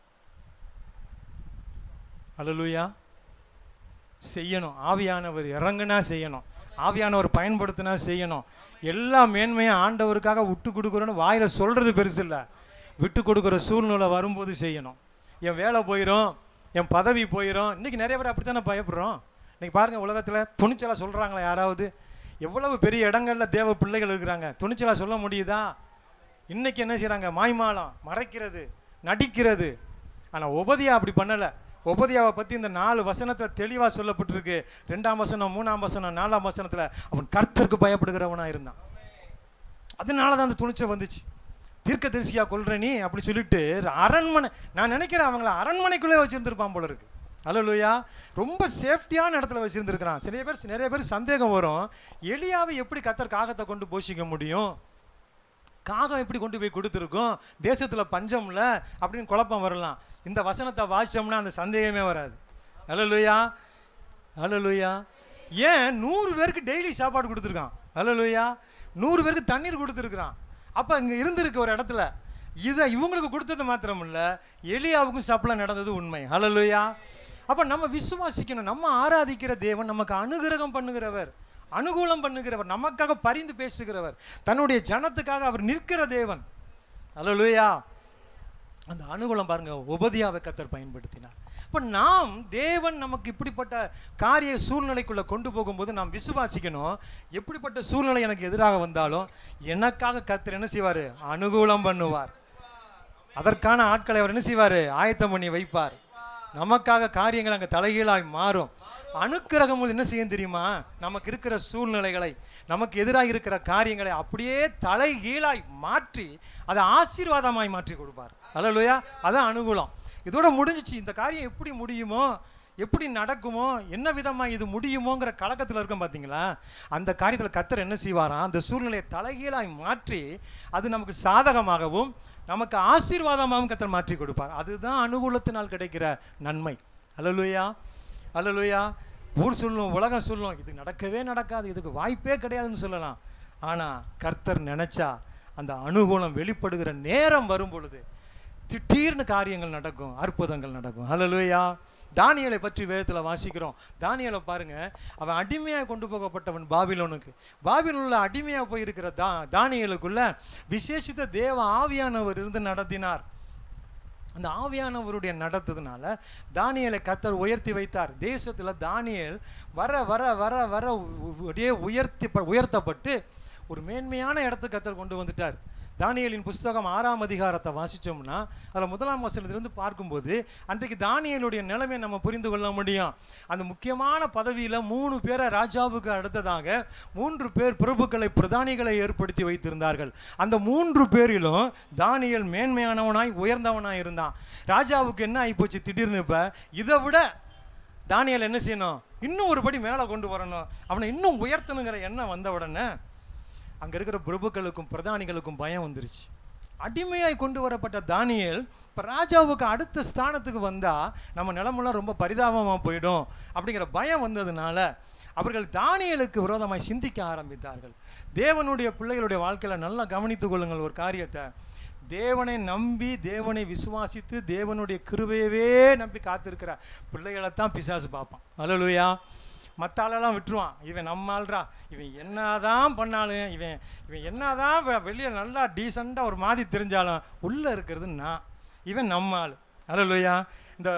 அல்லலுயா செய்யணும் ஆவியானவர் இறங்குனா செய்யணும் ஆவியானவர் பயன்படுத்தினா செய்யணும் எல்லா மேன்மையும் ஆண்டவருக்காக விட்டு கொடுக்குறோன்னு வாயில சொல்றது பெருசு இல்லை விட்டு கொடுக்குற சூழ்நிலை வரும்போது செய்யணும் என் வேலை போயிடும் என் பதவி போயிடும் இன்னைக்கு நிறைய பேர் அப்படித்தானே பயப்படுறோம் இன்னைக்கு பாருங்க உலகத்தில் துணிச்சலா சொல்றாங்களா யாராவது எவ்வளவு பெரிய இடங்கள்ல தேவ பிள்ளைகள் இருக்கிறாங்க துணிச்சலா சொல்ல முடியுதா இன்னைக்கு என்ன செய்றாங்க மாய்மாலம் மறைக்கிறது நடிக்கிறது ஆனா உபதியா அப்படி பண்ணல உபதியாவை பத்தி இந்த நாலு வசனத்துல தெளிவா சொல்லப்பட்டிருக்கு ரெண்டாம் வசனம் மூணாம் வசனம் நாலாம் வசனத்துல அவன் கர்த்தருக்கு பயப்படுகிறவனா இருந்தான் அதனால தான் அந்த துணிச்சல் வந்துச்சு தீர்க்கதரிசியா கொல்ற நீ அப்படி சொல்லிட்டு அரண்மனை நான் நினைக்கிறேன் அவங்கள அரண்மனைக்குள்ளே வச்சிருந்திருப்பான் போல இருக்கு அல்லலுயா ரொம்ப சேஃப்டியான இடத்துல வச்சிருந்திருக்கிறான் சில பேர் நிறைய பேர் சந்தேகம் வரும் எலியாவை எப்படி கத்தர் காகத்தை கொண்டு போஷிக்க முடியும் காகம் எப்படி கொண்டு போய் கொடுத்துருக்கோம் தேசத்துல பஞ்சம்ல அப்படின்னு குழப்பம் வரலாம் இந்த வசனத்தை வாசிச்சோம்னா அந்த சந்தேகமே வராது அல்லலுயா அல்லலுயா ஏன் நூறு பேருக்கு டெய்லி சாப்பாடு கொடுத்துருக்கான் அல்லையா நூறு பேருக்கு தண்ணீர் கொடுத்துருக்குறான் அப்போ இங்கே இருந்திருக்கு ஒரு இடத்துல இதை இவங்களுக்கு கொடுத்தது மாத்திரம் இல்ல எலியாவுக்கும் சப்ளை நடந்தது உண்மை ஹalleluya அப்போ நம்ம விசுவாசிக்கணும் நம்ம ஆராதிக்கிற தேவன் நமக்கு அனுகிரகம் பண்ணுகிறவர் அனுகூலம் பண்ணுகிறவர் நமக்காக பரிந்து பேசுகிறவர் தன்னுடைய ஜனத்துக்காக அவர் நிற்கிற தேவன் ஹalleluya அந்த அனுகூலம் பாருங்க உபதியாவை கத்தர் பயன்படுத்தினார் இப்போ நாம் தேவன் நமக்கு இப்படிப்பட்ட காரிய சூழ்நிலைக்குள்ள கொண்டு போகும்போது நாம் விசுவாசிக்கணும் எப்படிப்பட்ட சூழ்நிலை எனக்கு எதிராக வந்தாலும் எனக்காக கத்தர் என்ன செய்வார் அனுகூலம் பண்ணுவார் அதற்கான ஆட்களை அவர் என்ன செய்வார் ஆயத்தம் பண்ணி வைப்பார் நமக்காக காரியங்கள் அங்கே தலைகீழாய் மாறும் அனுக்கிரகம் என்ன செய்யும் தெரியுமா நமக்கு இருக்கிற சூழ்நிலைகளை நமக்கு எதிராக இருக்கிற காரியங்களை அப்படியே தலைகீழாய் மாற்றி அதை ஆசீர்வாதமாய் மாற்றி கொடுப்பார் அல்லையா அதான் அனுகூலம் இதோட முடிஞ்சிச்சு இந்த காரியம் எப்படி முடியுமோ எப்படி நடக்குமோ என்ன விதமாக இது முடியுமோங்கிற கலக்கத்தில் இருக்கும் பார்த்தீங்களா அந்த காரியத்தில் கத்தர் என்ன செய்வாராம் அந்த சூழ்நிலையை தலைகீழாய் மாற்றி அது நமக்கு சாதகமாகவும் நமக்கு ஆசீர்வாதமாகவும் கத்தர் மாற்றி கொடுப்பார் அதுதான் அனுகூலத்தினால் கிடைக்கிற நன்மை அல்லலுயா அல்லலுயா ஊர் சொல்லும் உலகம் சொல்லும் இது நடக்கவே நடக்காது இதுக்கு வாய்ப்பே கிடையாதுன்னு சொல்லலாம் ஆனால் கர்த்தர் நினைச்சா அந்த அனுகூலம் வெளிப்படுகிற நேரம் வரும் பொழுது திடீர்னு காரியங்கள் நடக்கும் அற்புதங்கள் நடக்கும் ஹalleluya தானியலை பற்றி வேதத்தில் வாசிக்கிறோம் தானியலை பாருங்க அவன் அடிமையாக கொண்டு போகப்பட்டவன் பாபிலோனுக்கு பாபிலோனில் அடிமையாக போயிருக்கிற தா தானியலுக்குள்ள விசேஷித்த தேவ ஆவியானவர் இருந்து நடத்தினார் அந்த ஆவியானவருடைய நடத்ததுனால தானியலை கத்தர் உயர்த்தி வைத்தார் தேசத்தில் தானியல் வர வர வர வர உ- அப்படியே உயர்த்தி உயர்த்தப்பட்டு ஒரு மேன்மையான இடத்துக்கு கத்தர் கொண்டு வந்துட்டார் தானியலின் புஸ்தகம் ஆறாம் அதிகாரத்தை வாசிச்சோம்னா அதில் முதலாம் வசனத்திலிருந்து பார்க்கும்போது அன்றைக்கு தானியலுடைய நிலைமையை நம்ம புரிந்து கொள்ள முடியும் அந்த முக்கியமான பதவியில் மூணு பேரை ராஜாவுக்கு அடுத்ததாக மூன்று பேர் பிரபுக்களை பிரதானிகளை ஏற்படுத்தி வைத்திருந்தார்கள் அந்த மூன்று பேரிலும் தானியல் மேன்மையானவனாய் உயர்ந்தவனாய் இருந்தான் ராஜாவுக்கு என்ன ஆகிப்போச்சு திடீர்னு இப்போ இதை விட தானியல் என்ன செய்யணும் இன்னும் ஒரு படி மேலே கொண்டு வரணும் அவனை இன்னும் உயர்த்தணுங்கிற எண்ணம் வந்த உடனே அங்கே இருக்கிற பிரபுக்களுக்கும் பிரதானிகளுக்கும் பயம் வந்துருச்சு அடிமையாய் கொண்டு வரப்பட்ட தானியேல் இப்போ ராஜாவுக்கு அடுத்த ஸ்தானத்துக்கு வந்தால் நம்ம நிலமெல்லாம் ரொம்ப பரிதாபமாக போயிடும் அப்படிங்கிற பயம் வந்ததுனால அவர்கள் தானியலுக்கு விரோதமாய் சிந்திக்க ஆரம்பித்தார்கள் தேவனுடைய பிள்ளைகளுடைய வாழ்க்கையில் நல்லா கவனித்துக் கொள்ளுங்கள் ஒரு காரியத்தை தேவனை நம்பி தேவனை விசுவாசித்து தேவனுடைய கிருபையவே நம்பி காத்திருக்கிற பிள்ளைகளை தான் பிசாசு பார்ப்பான் அல்லலுயா மற்ற ஆளெல்லாம் விட்டுருவான் இவன் நம்ம ஆள்றா இவன் என்னதான் பண்ணாலும் இவன் இவன் என்னதான் வெ- வெளியே நல்லா டீசெண்டாக ஒரு மாதிரி தெரிஞ்சாலும் உள்ளே இருக்கிறது நான் இவன் நம்ம ஆள் அல்லலுயா இந்த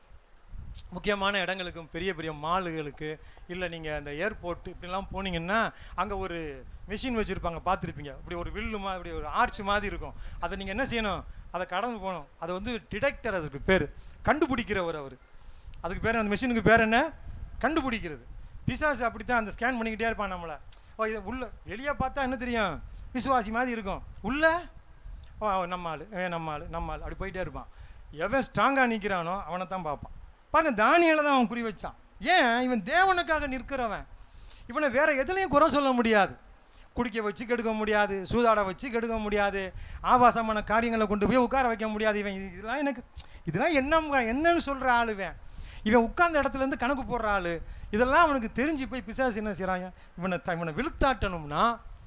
முக்கியமான இடங்களுக்கும் பெரிய பெரிய மாலுகளுக்கு இல்லை நீங்கள் அந்த ஏர்போர்ட் இப்படிலாம் போனீங்கன்னா அங்கே ஒரு மிஷின் வச்சுருப்பாங்க பார்த்துருப்பீங்க இப்படி ஒரு வில்லு மாதிரி இப்படி ஒரு ஆர்ச் மாதிரி இருக்கும் அதை நீங்கள் என்ன செய்யணும் அதை கடந்து போகணும் அது வந்து டிடெக்டர் அதுக்கு பேர் கண்டுபிடிக்கிறவர் அவர் அதுக்கு பேர் அந்த மிஷினுக்கு பேர் என்ன கண்டுபிடிக்கிறது பிசாசு அப்படித்தான் அந்த ஸ்கேன் பண்ணிக்கிட்டே இருப்பான் நம்மளை ஓ இதை உள்ள வெளியே பார்த்தா என்ன தெரியும் விசுவாசி மாதிரி இருக்கும் உள்ள ஓ, அவன் நம்ம ஆள் ஏ நம்ம ஆள் நம்ம ஆள் அப்படி போயிட்டே இருப்பான் எவன் ஸ்ட்ராங்காக நிற்கிறானோ அவனை தான் பார்ப்பான் பாருங்க தானியலை தான் அவன் குறி வச்சான் ஏன் இவன் தேவனுக்காக நிற்கிறவன் இவனை வேற எதுலேயும் குறை சொல்ல முடியாது குடிக்க வச்சு கெடுக்க முடியாது சூதாட வச்சு கெடுக்க முடியாது ஆபாசமான காரியங்களை கொண்டு போய் உட்கார வைக்க முடியாது இவன் இது- இதெல்லாம் எனக்கு இதெல்லாம் என்ன என்னன்னு சொல்கிற ஆள் இவன் இவன் உட்கார்ந்த இடத்துல இருந்து கணக்கு போடுற ஆள் இதெல்லாம் அவனுக்கு தெரிஞ்சு போய் பிசாசு என்ன செய்கிறாங்க இவனை த- இவனை விழுத்தாட்டணும்னா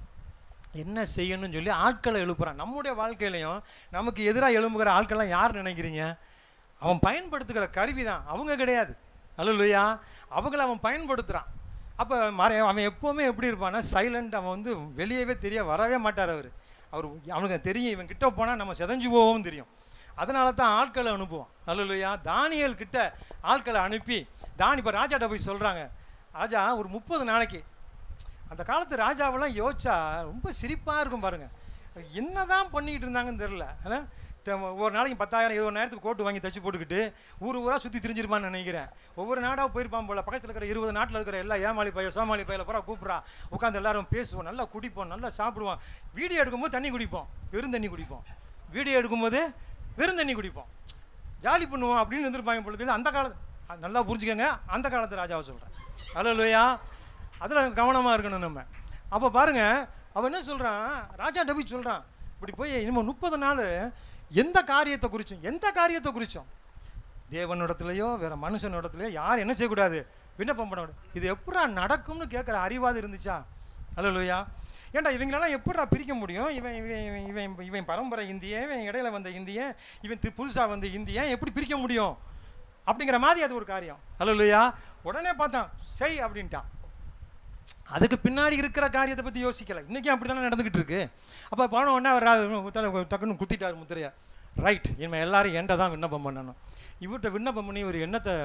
என்ன செய்யணும்னு சொல்லி ஆட்களை எழுப்புறான் நம்முடைய வாழ்க்கையிலையும் நமக்கு எதிராக எழும்புகிற ஆட்கள்லாம் யார் நினைக்கிறீங்க அவன் பயன்படுத்துகிற கருவி தான் அவங்க கிடையாது அல்லையா அவங்கள அவன் பயன்படுத்துகிறான் அப்போ மற அவன் எப்போவுமே எப்படி இருப்பான்னா சைலண்ட் அவன் வந்து வெளியவே தெரிய வரவே மாட்டார் அவர் அவர் அவனுக்கு தெரியும் இவன் கிட்ட போனால் நம்ம செதஞ்சு போவோம் தெரியும் அதனால தான் ஆட்களை அனுப்புவான் அல்லையா தானியல் கிட்ட ஆட்களை அனுப்பி தானி இப்போ ராஜாட்ட போய் சொல்கிறாங்க ராஜா ஒரு முப்பது நாளைக்கு அந்த காலத்து ராஜாவெல்லாம் யோசிச்சா ரொம்ப சிரிப்பாக இருக்கும் பாருங்க என்னதான் பண்ணிக்கிட்டு இருந்தாங்கன்னு தெரில ஆனா, த- ஒவ்வொரு நாளைக்கு பத்தாயிரம் இருபதாயிரத்துக்கு கோட்டு வாங்கி தச்சு போட்டுக்கிட்டு ஊர் ஊராக சுற்றி திரிஞ்சிருப்பான்னு நினைக்கிறேன் ஒவ்வொரு நாடாக போயிருப்பான் போல பக்கத்தில் இருக்கிற இருபது நாட்டில் இருக்கிற எல்லா ஏமாளி பைய சோமாளி பையில பூரா கூப்பிட்றா உட்காந்து எல்லாரும் பேசுவோம் நல்லா குடிப்போம் நல்லா சாப்பிடுவோம் வீடியோ எடுக்கும்போது தண்ணி குடிப்போம் வெறும் தண்ணி குடிப்போம் வீடியோ எடுக்கும்போது வெறும் தண்ணி குடிப்போம் ஜாலி பண்ணுவோம் அப்படின்னு இருந்திருப்பாங்க பொழுது அந்த காலத்து அ, நல்லா புரிஞ்சுக்கங்க அந்த காலத்து ராஜாவை சொல்கிறேன் அல்லையா அதில் கவனமாக இருக்கணும் நம்ம அப்போ பாருங்க அவன் என்ன சொல்கிறான் ராஜா டபி சொல்கிறான் இப்படி போய் இனிமேல் முப்பது நாள் எந்த காரியத்தை குறிச்சும் எந்த காரியத்தை குறிச்சோம் தேவனிடத்துலையோ வேற மனுஷனிடத்துலையோ யார் என்ன செய்யக்கூடாது விண்ணப்பம் பண்ண முடியும் இது எப்படா நடக்கும்னு கேட்குற அறிவாது இருந்துச்சா அல்லையா ஏன்டா இவங்களெல்லாம் எப்படா பிரிக்க முடியும் இவன் இவன் இவன் இவன் இவன் பரம்பரை இந்தியன் இவன் இடையில வந்த இந்தியன் இவன் தி- புதுசா வந்த இந்தியன் எப்படி பிரிக்க முடியும் அப்படிங்கிற மாதிரி அது ஒரு காரியம் அல்லையா உடனே பார்த்தான் செய் அப்படின்ட்டான் அதுக்கு பின்னாடி இருக்கிற காரியத்தை பற்றி யோசிக்கல இன்றைக்கும் அப்படி தானே நடந்துக்கிட்டு இருக்கு அப்போ போன உடனே அவர் ரா- தலை- டக்குன்னு குத்திட்டார் முத்திரையா ரைட் இனிமேல் எல்லாரும் என்கிட்ட தான் விண்ணப்பம் பண்ணணும் இவர்கிட்ட விண்ணப்பம் பண்ணி ஒரு எண்ணத்தை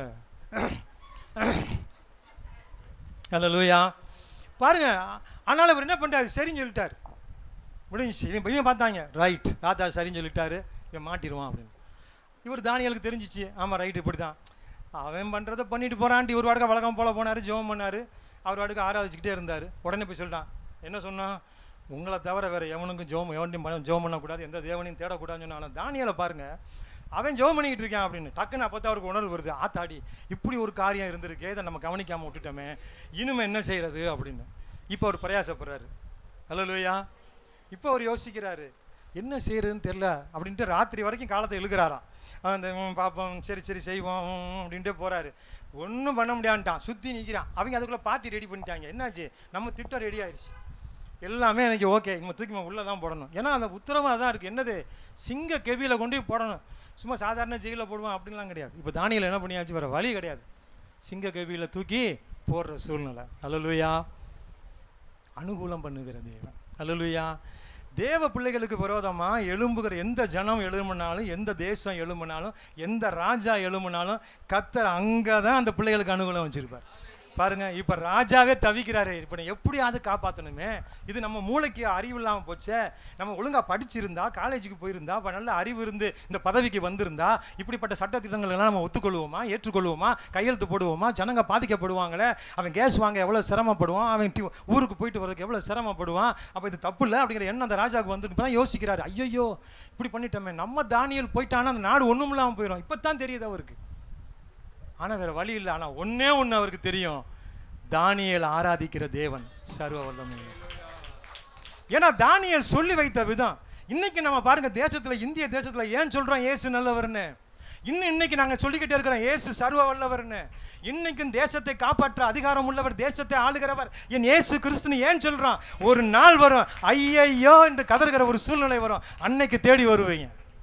அல்ல பாருங்க ஆனாலும் அவர் என்ன பண்ணிட்டாரு சரின்னு சொல்லிட்டார் முடிஞ்சிச்சு இவன் இவன் பார்த்தாங்க ரைட் ராஜா சரின்னு சொல்லிட்டாரு இவன் மாட்டிடுவான் அப்படின்னு இவர் தானியலுக்கு தெரிஞ்சிச்சு ஆமாம் ரைட் இப்படி தான் அவன் பண்ணுறதை பண்ணிட்டு போகிறான்ட்டு இவர் வாடகை வழக்கம் போல போனார் ஜெபம் பண்ணார் அவர் வாடகை ஆராதிச்சுக்கிட்டே இருந்தார் உடனே போய் சொல்லிட்டான் என்ன சொன்னான் உங்களை தவிர வேறு எவனுக்கும் ஜோம் எவனையும் பண்ண ஜோம் பண்ணக்கூடாது எந்த தேவனையும் தேடக்கூடாதுன்னு சொன்னாலும் தானியலை பாருங்க அவன் ஜோம் பண்ணிக்கிட்டு இருக்கான் அப்படின்னு டக்குன்னு அப்போ தான் அவருக்கு உணர்வு வருது ஆத்தாடி இப்படி ஒரு காரியம் இருந்திருக்கே இதை நம்ம கவனிக்காமல் விட்டுட்டோமே இனிமே என்ன செய்கிறது அப்படின்னு இப்போ அவர் பிரயாசப்படுறாரு ஹலோ லூயா இப்போ அவர் யோசிக்கிறாரு என்ன செய்யறதுன்னு தெரில அப்படின்ட்டு ராத்திரி வரைக்கும் காலத்தை இழுக்கிறாராம் அந்த ம், பார்ப்போம் சரி சரி செய்வோம் ம், அப்படின்ட்டு போறாரு ஒன்றும் பண்ண முடியான்ட்டான் சுற்றி நிற்கிறான் அவங்க அதுக்குள்ளே பார்ட்டி ரெடி பண்ணிட்டாங்க என்னாச்சு நம்ம திட்டம் ரெடி ஆயிடுச்சு எல்லாமே எனக்கு ஓகே நம்ம தூக்கி நம்ம உள்ளே தான் போடணும் ஏன்னா அந்த உத்தரவாக தான் இருக்குது என்னது சிங்க கெவியில் கொண்டு போய் போடணும் சும்மா சாதாரண ஜெயிலில் போடுவோம் அப்படின்லாம் கிடையாது இப்போ தானியில் என்ன பண்ணியாச்சு வேறு வழி கிடையாது சிங்க கெவியில் தூக்கி போடுற சூழ்நிலை அல்லலுயா அனுகூலம் பண்ணுகிற தேவன் அல்லலுயா தேவ பிள்ளைகளுக்கு விரோதமா எழும்புகிற எந்த ஜனம் எழும்புனாலும் எந்த தேசம் எழும்புனாலும் எந்த ராஜா எழும்புனாலும் கத்தர் அங்கே தான் அந்த பிள்ளைகளுக்கு அனுகூலம் வச்சிருப்பார் பாருங்க இப்போ ராஜாவே தவிக்கிறாரு இப்போ நான் எப்படியாவது காப்பாற்றணுமே இது நம்ம மூளைக்கு அறிவு இல்லாமல் போச்சே நம்ம ஒழுங்காக படிச்சிருந்தா காலேஜுக்கு போயிருந்தா அப்போ நல்ல அறிவு இருந்து இந்த பதவிக்கு வந்திருந்தா இப்படிப்பட்ட சட்டத்திட்டங்கள் எல்லாம் நம்ம ஒத்துக்கொள்வோமா ஏற்றுக்கொள்வோமா கையெழுத்து போடுவோமா ஜனங்க பாதிக்கப்படுவாங்களே அவன் கேஸ் வாங்க எவ்வளோ சிரமப்படுவான் அவன் டி- ஊருக்கு போயிட்டு வரதுக்கு எவ்வளோ சிரமப்படுவான் அப்போ இது தப்பு இல்லை அப்படிங்கிற எண்ணம் அந்த ராஜாவுக்கு வந்து இப்போ தான் யோசிக்கிறாரு ஐயோ இப்படி பண்ணிட்டோமே நம்ம தானியல் போயிட்டானா அந்த நாடு ஒன்றும் இல்லாமல் போயிடும் இப்போ தான் தெரியுது அவருக்கு ஆனால் வேற வழி இல்லை ஆனால் ஒண்ணே ஒன்று அவருக்கு தெரியும் தானியேல் ஆராதிக்கிற தேவன் சர்வ வல்லமை ஏன்னா தானியேல் சொல்லி வைத்த விதம் இன்னைக்கு நம்ம பாருங்க தேசத்துல இந்திய தேசத்துல ஏன் சொல்றோம் இயேசு நல்லவர்னு இன்னும் இன்னைக்கு நாங்க சொல்லிக்கிட்டே இருக்கிறோம் இயேசு சர்வ வல்லவர்னு இன்னைக்கும் தேசத்தை காப்பாற்ற அதிகாரம் உள்ளவர் தேசத்தை ஆளுகிறவர் என் இயேசு கிறிஸ்துன்னு ஏன் சொல்றான் ஒரு நாள் வரும் ஐயையோ என்று கதறுகிற ஒரு சூழ்நிலை வரும் அன்னைக்கு தேடி வருவீங்க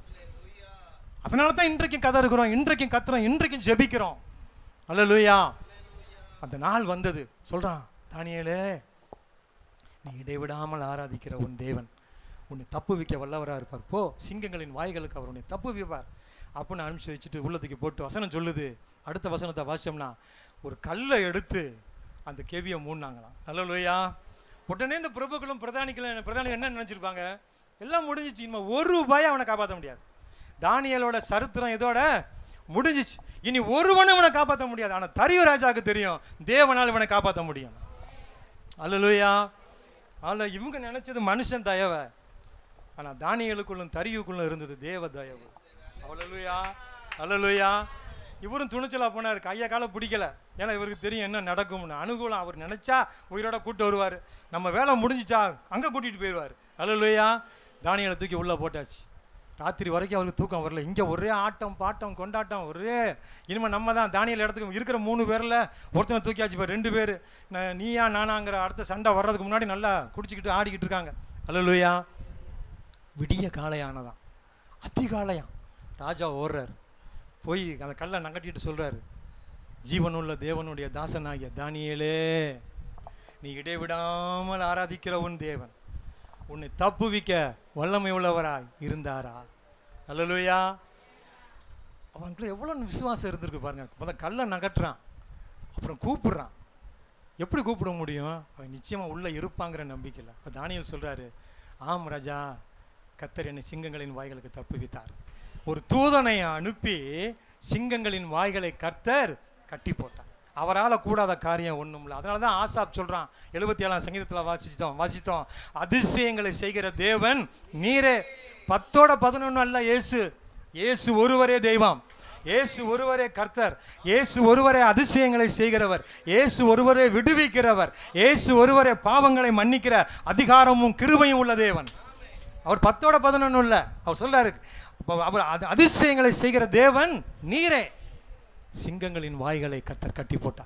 அதனால தான் இன்றைக்கும் கதறுகிறோம் இன்றைக்கும் கத்துறோம் இன்றைக்கும் ஜெபிக்கிறோம் அல்லேலூயா அந்த நாள் வந்தது சொல்றான் தானியேலே நீ இடைவிடாமல் ஆராதிக்கிற உன் தேவன் உன்னை தப்பு வைக்க வல்லவராக இருப்பார் போ சிங்கங்களின் வாய்களுக்கு அவர் உன்னை தப்பு வைப்பார் அப்படின்னு அனுப்பிச்சு வச்சுட்டு உள்ளத்துக்கு போட்டு வசனம் சொல்லுது அடுத்த வசனத்தை வாசிச்சோம்னா ஒரு கல்லை எடுத்து அந்த கேவியை மூடினாங்களாம் நல்ல உடனே இந்த பிரபுக்களும் பிரதானிகளும் பிரதானிகள் என்ன நினைச்சிருப்பாங்க எல்லாம் முடிஞ்சிச்சு இனிமே ஒரு ரூபாயை அவனை காப்பாற்ற முடியாது தானியலோட சரித்திரம் இதோட முடிஞ்சிச்சு இனி ஒருவனும் இவனை காப்பாற்ற முடியாது ஆனால் தரியு ராஜாவுக்கு தெரியும் தேவனால் இவனை காப்பாற்ற முடியும் அல்லலுயா அல்ல இவங்க நினைச்சது மனுஷன் தயவை ஆனா தானியலுக்குள்ளும் தரியுக்குள்ளும் இருந்தது தேவ தயவு அவ்வளலுயா அல்லலுயா இவரும் துணிச்சலா போனார் கையை காலை பிடிக்கல ஏன்னா இவருக்கு தெரியும் என்ன நடக்கும்னு அனுகூலம் அவர் நினைச்சா உயிரோட கூட்டு வருவார் நம்ம வேலை முடிஞ்சிச்சா அங்க கூட்டிட்டு போயிடுவார் அல்லலுயா தானியலை தூக்கி உள்ள போட்டாச்சு ராத்திரி வரைக்கும் அவருக்கு தூக்கம் வரல இங்கே ஒரே ஆட்டம் பாட்டம் கொண்டாட்டம் ஒரே இனிமேல் நம்ம தான் தானியல் இடத்துக்கு இருக்கிற மூணு பேரில் ஒருத்தனை தூக்கியாச்சு இப்போ ரெண்டு பேர் நீயா நானாங்கிற அடுத்த சண்டை வர்றதுக்கு முன்னாடி நல்லா குடிச்சிக்கிட்டு ஆடிக்கிட்டு இருக்காங்க அல்லலுயா விடிய காலையானதான் அதிகாலையாம் ராஜா ஓடுறார் போய் அந்த கல்லை நகட்டிட்டு சொல்றாரு ஜீவனுள்ள தேவனுடைய தாசனாகிய தானியேலே நீ இடைவிடாமல் ஆராதிக்கிற உன் தேவன் உன்னை தப்புவிக்க வல்லமை உள்ளவராய் இருந்தாரா அல்லலுயா அவனுக்குள்ள எவ்வளோ விசுவாசம் இருந்திருக்கு பாருங்க முதல்ல கல்லை நகட்டுறான் அப்புறம் கூப்பிடுறான் எப்படி கூப்பிட முடியும் அவன் நிச்சயமா உள்ள இருப்பாங்கிற நம்பிக்கையில் இப்போ தானியல் சொல்றாரு ஆம் ராஜா கத்தர் என்னை சிங்கங்களின் வாய்களுக்கு தப்புவித்தார் ஒரு தூதனை அனுப்பி சிங்கங்களின் வாய்களை கர்த்தர் கட்டி போட்டார் அவரால் கூடாத காரியம் ஒன்றும் இல்லை அதனால தான் ஆசாப் சொல்கிறான் எழுபத்தி ஏழாம் சங்கீதத்தில் வாசித்தோம் வாசித்தோம் அதிசயங்களை செய்கிற தேவன் நீரே பத்தோட பதினொன்று அல்ல இயேசு இயேசு ஒருவரே தெய்வம் இயேசு ஒருவரே கர்த்தர் இயேசு ஒருவரே அதிசயங்களை செய்கிறவர் இயேசு ஒருவரே விடுவிக்கிறவர் இயேசு ஒருவரே பாவங்களை மன்னிக்கிற அதிகாரமும் கிருபையும் உள்ள தேவன் அவர் பத்தோட பதினொன்று இல்லை அவர் சொல்றாரு அப்ப அவர் அது- அதிசயங்களை செய்கிற தேவன் நீரே சிங்கங்களின் வாய்களை கத்தர் கட்டி போட்டார்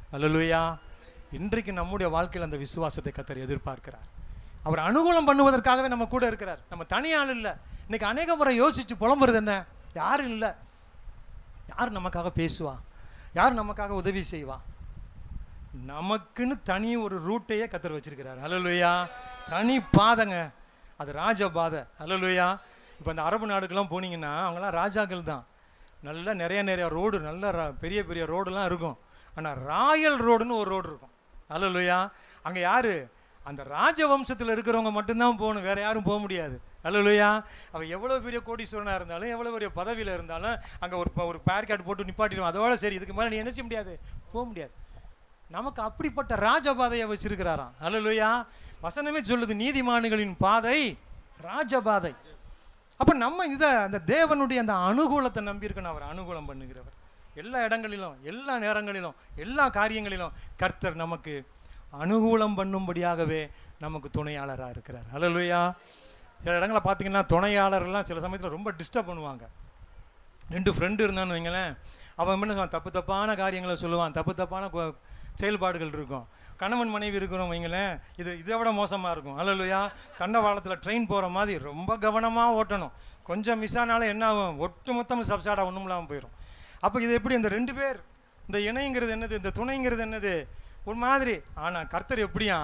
அல்லலுயா இன்றைக்கு நம்முடைய வாழ்க்கையில் அந்த விசுவாசத்தை கத்தர் எதிர்பார்க்கிறார் அவர் அனுகூலம் பண்ணுவதற்காகவே நம்ம கூட இருக்கிறார் நம்ம தனியாள் இல்லை இன்னைக்கு அநேக முறை யோசிச்சு புலம்புறது என்ன யாரும் இல்லை யார் நமக்காக பேசுவா யார் நமக்காக உதவி செய்வா நமக்குன்னு தனி ஒரு ரூட்டையே கத்தர் வச்சிருக்கிறார் ஹalleluya தனி பாதைங்க அது ராஜ பாதை ஹalleluya இப்போ இந்த அரபு நாடுக்கெல்லாம் போனீங்கன்னா அவங்களாம் ராஜாக்கள் தான் நல்ல நிறைய நிறைய ரோடு நல்ல ர- பெரிய பெரிய ரோடுலாம் இருக்கும் ஆனால் ராயல் ரோடுன்னு ஒரு ரோடு இருக்கும் ஹalleluya அங்கே யாரு அந்த ராஜவம்சத்தில் இருக்கிறவங்க மட்டும்தான் போகணும் வேற யாரும் போக முடியாது ஹalleluya அவன் எவ்வளோ பெரிய கோடீஸ்வரனாக இருந்தாலும் எவ்வளோ பெரிய பதவியில் இருந்தாலும் அங்கே ஒரு ப- ஒரு பேர் கார்டு போட்டு நிப்பாட்டிடுவோம் அதோட சரி இதுக்கு மேலே நீ என்ன செய்ய முடியாது போக முடியாது நமக்கு அப்படிப்பட்ட ராஜபாதையை வச்சிருக்கிறாராம் அல்லலுயா வசனமே சொல்லுது நீதிமான்களின் பாதை ராஜபாதை அப்ப நம்ம இதை அந்த தேவனுடைய அந்த அனுகூலத்தை நம்பி இருக்கணும் அவர் அனுகூலம் பண்ணுகிறவர் எல்லா இடங்களிலும் எல்லா நேரங்களிலும் எல்லா காரியங்களிலும் கர்த்தர் நமக்கு அனுகூலம் பண்ணும்படியாகவே நமக்கு துணையாளராக இருக்கிறார் அல்லலுயா சில இடங்களை பார்த்தீங்கன்னா துணையாளர்லாம் சில சமயத்தில் ரொம்ப டிஸ்டர்ப் பண்ணுவாங்க ரெண்டு ஃப்ரெண்டு இருந்தான்னு வைங்களேன் அவன் என்ன சொல்லுவான், தப்பு தப்பான காரியங்களை சொல்லுவான் தப்பு தப்பான கொ- செயல்பாடுகள் இருக்கும் கணவன் மனைவி இருக்கிறோம் வைங்களேன் இது இதை விட மோசமாக இருக்கும் அல்லையா தண்டவாளத்தில் ட்ரெயின் போகிற மாதிரி ரொம்ப கவனமாக ஓட்டணும் கொஞ்சம் மிஸ் ஆனாலும் என்ன ஆகும் ஒட்டு மொத்தம் சப்சாடாக ஒன்றும் இல்லாமல் போயிடும் அப்போ இது எப்படி இந்த ரெண்டு பேர் இந்த இணைங்கிறது என்னது இந்த துணைங்கிறது என்னது ஒரு மாதிரி ஆனால் கர்த்தர் எப்படியா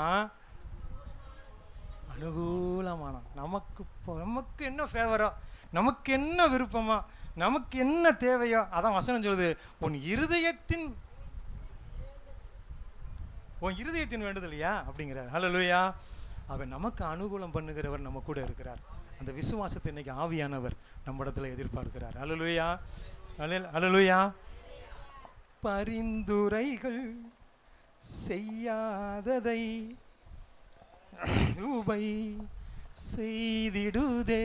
அனுகூலமான நமக்கு இப்போ- நமக்கு என்ன ஃபேவரோ நமக்கு என்ன விருப்பமோ நமக்கு என்ன தேவையோ அதான் வசனம் சொல்லுது உன் இருதயத்தின் உன் இருதயத்தின் வேண்டுதலையா அப்படிங்கிறார் ஹalleluya அவர் நமக்கு அனுகூலம் பண்ணுகிறவர் நம்ம கூட இருக்கிறார் அந்த விசுவாசத்தை இன்னைக்கு ஆவியானவர் நம்ம இடத்துல எதிர்பார்க்கிறார் ஹalleluya ஹalleluya பரிந்துரைகள் செய்யாததை ரூபை செய்திடுதே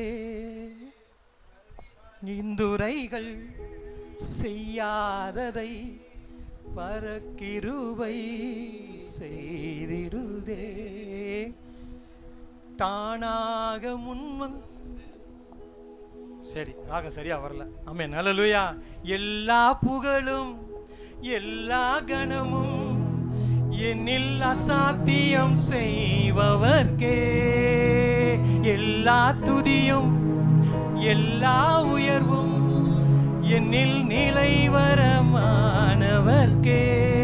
இந்துரைகள் செய்யாததை பரக்கிருபை செய்திடுதே தானாக முன்வந் சரி ராகம் சரியா வரல ஆமே நல்லலுயா எல்லா புகழும் எல்லா கணமும் என்னில் அசாத்தியம் செய்பவர்க்கே எல்லா துதியும் எல்லா உயர்வும் என்னில் நிலைவரமானவர்க்கே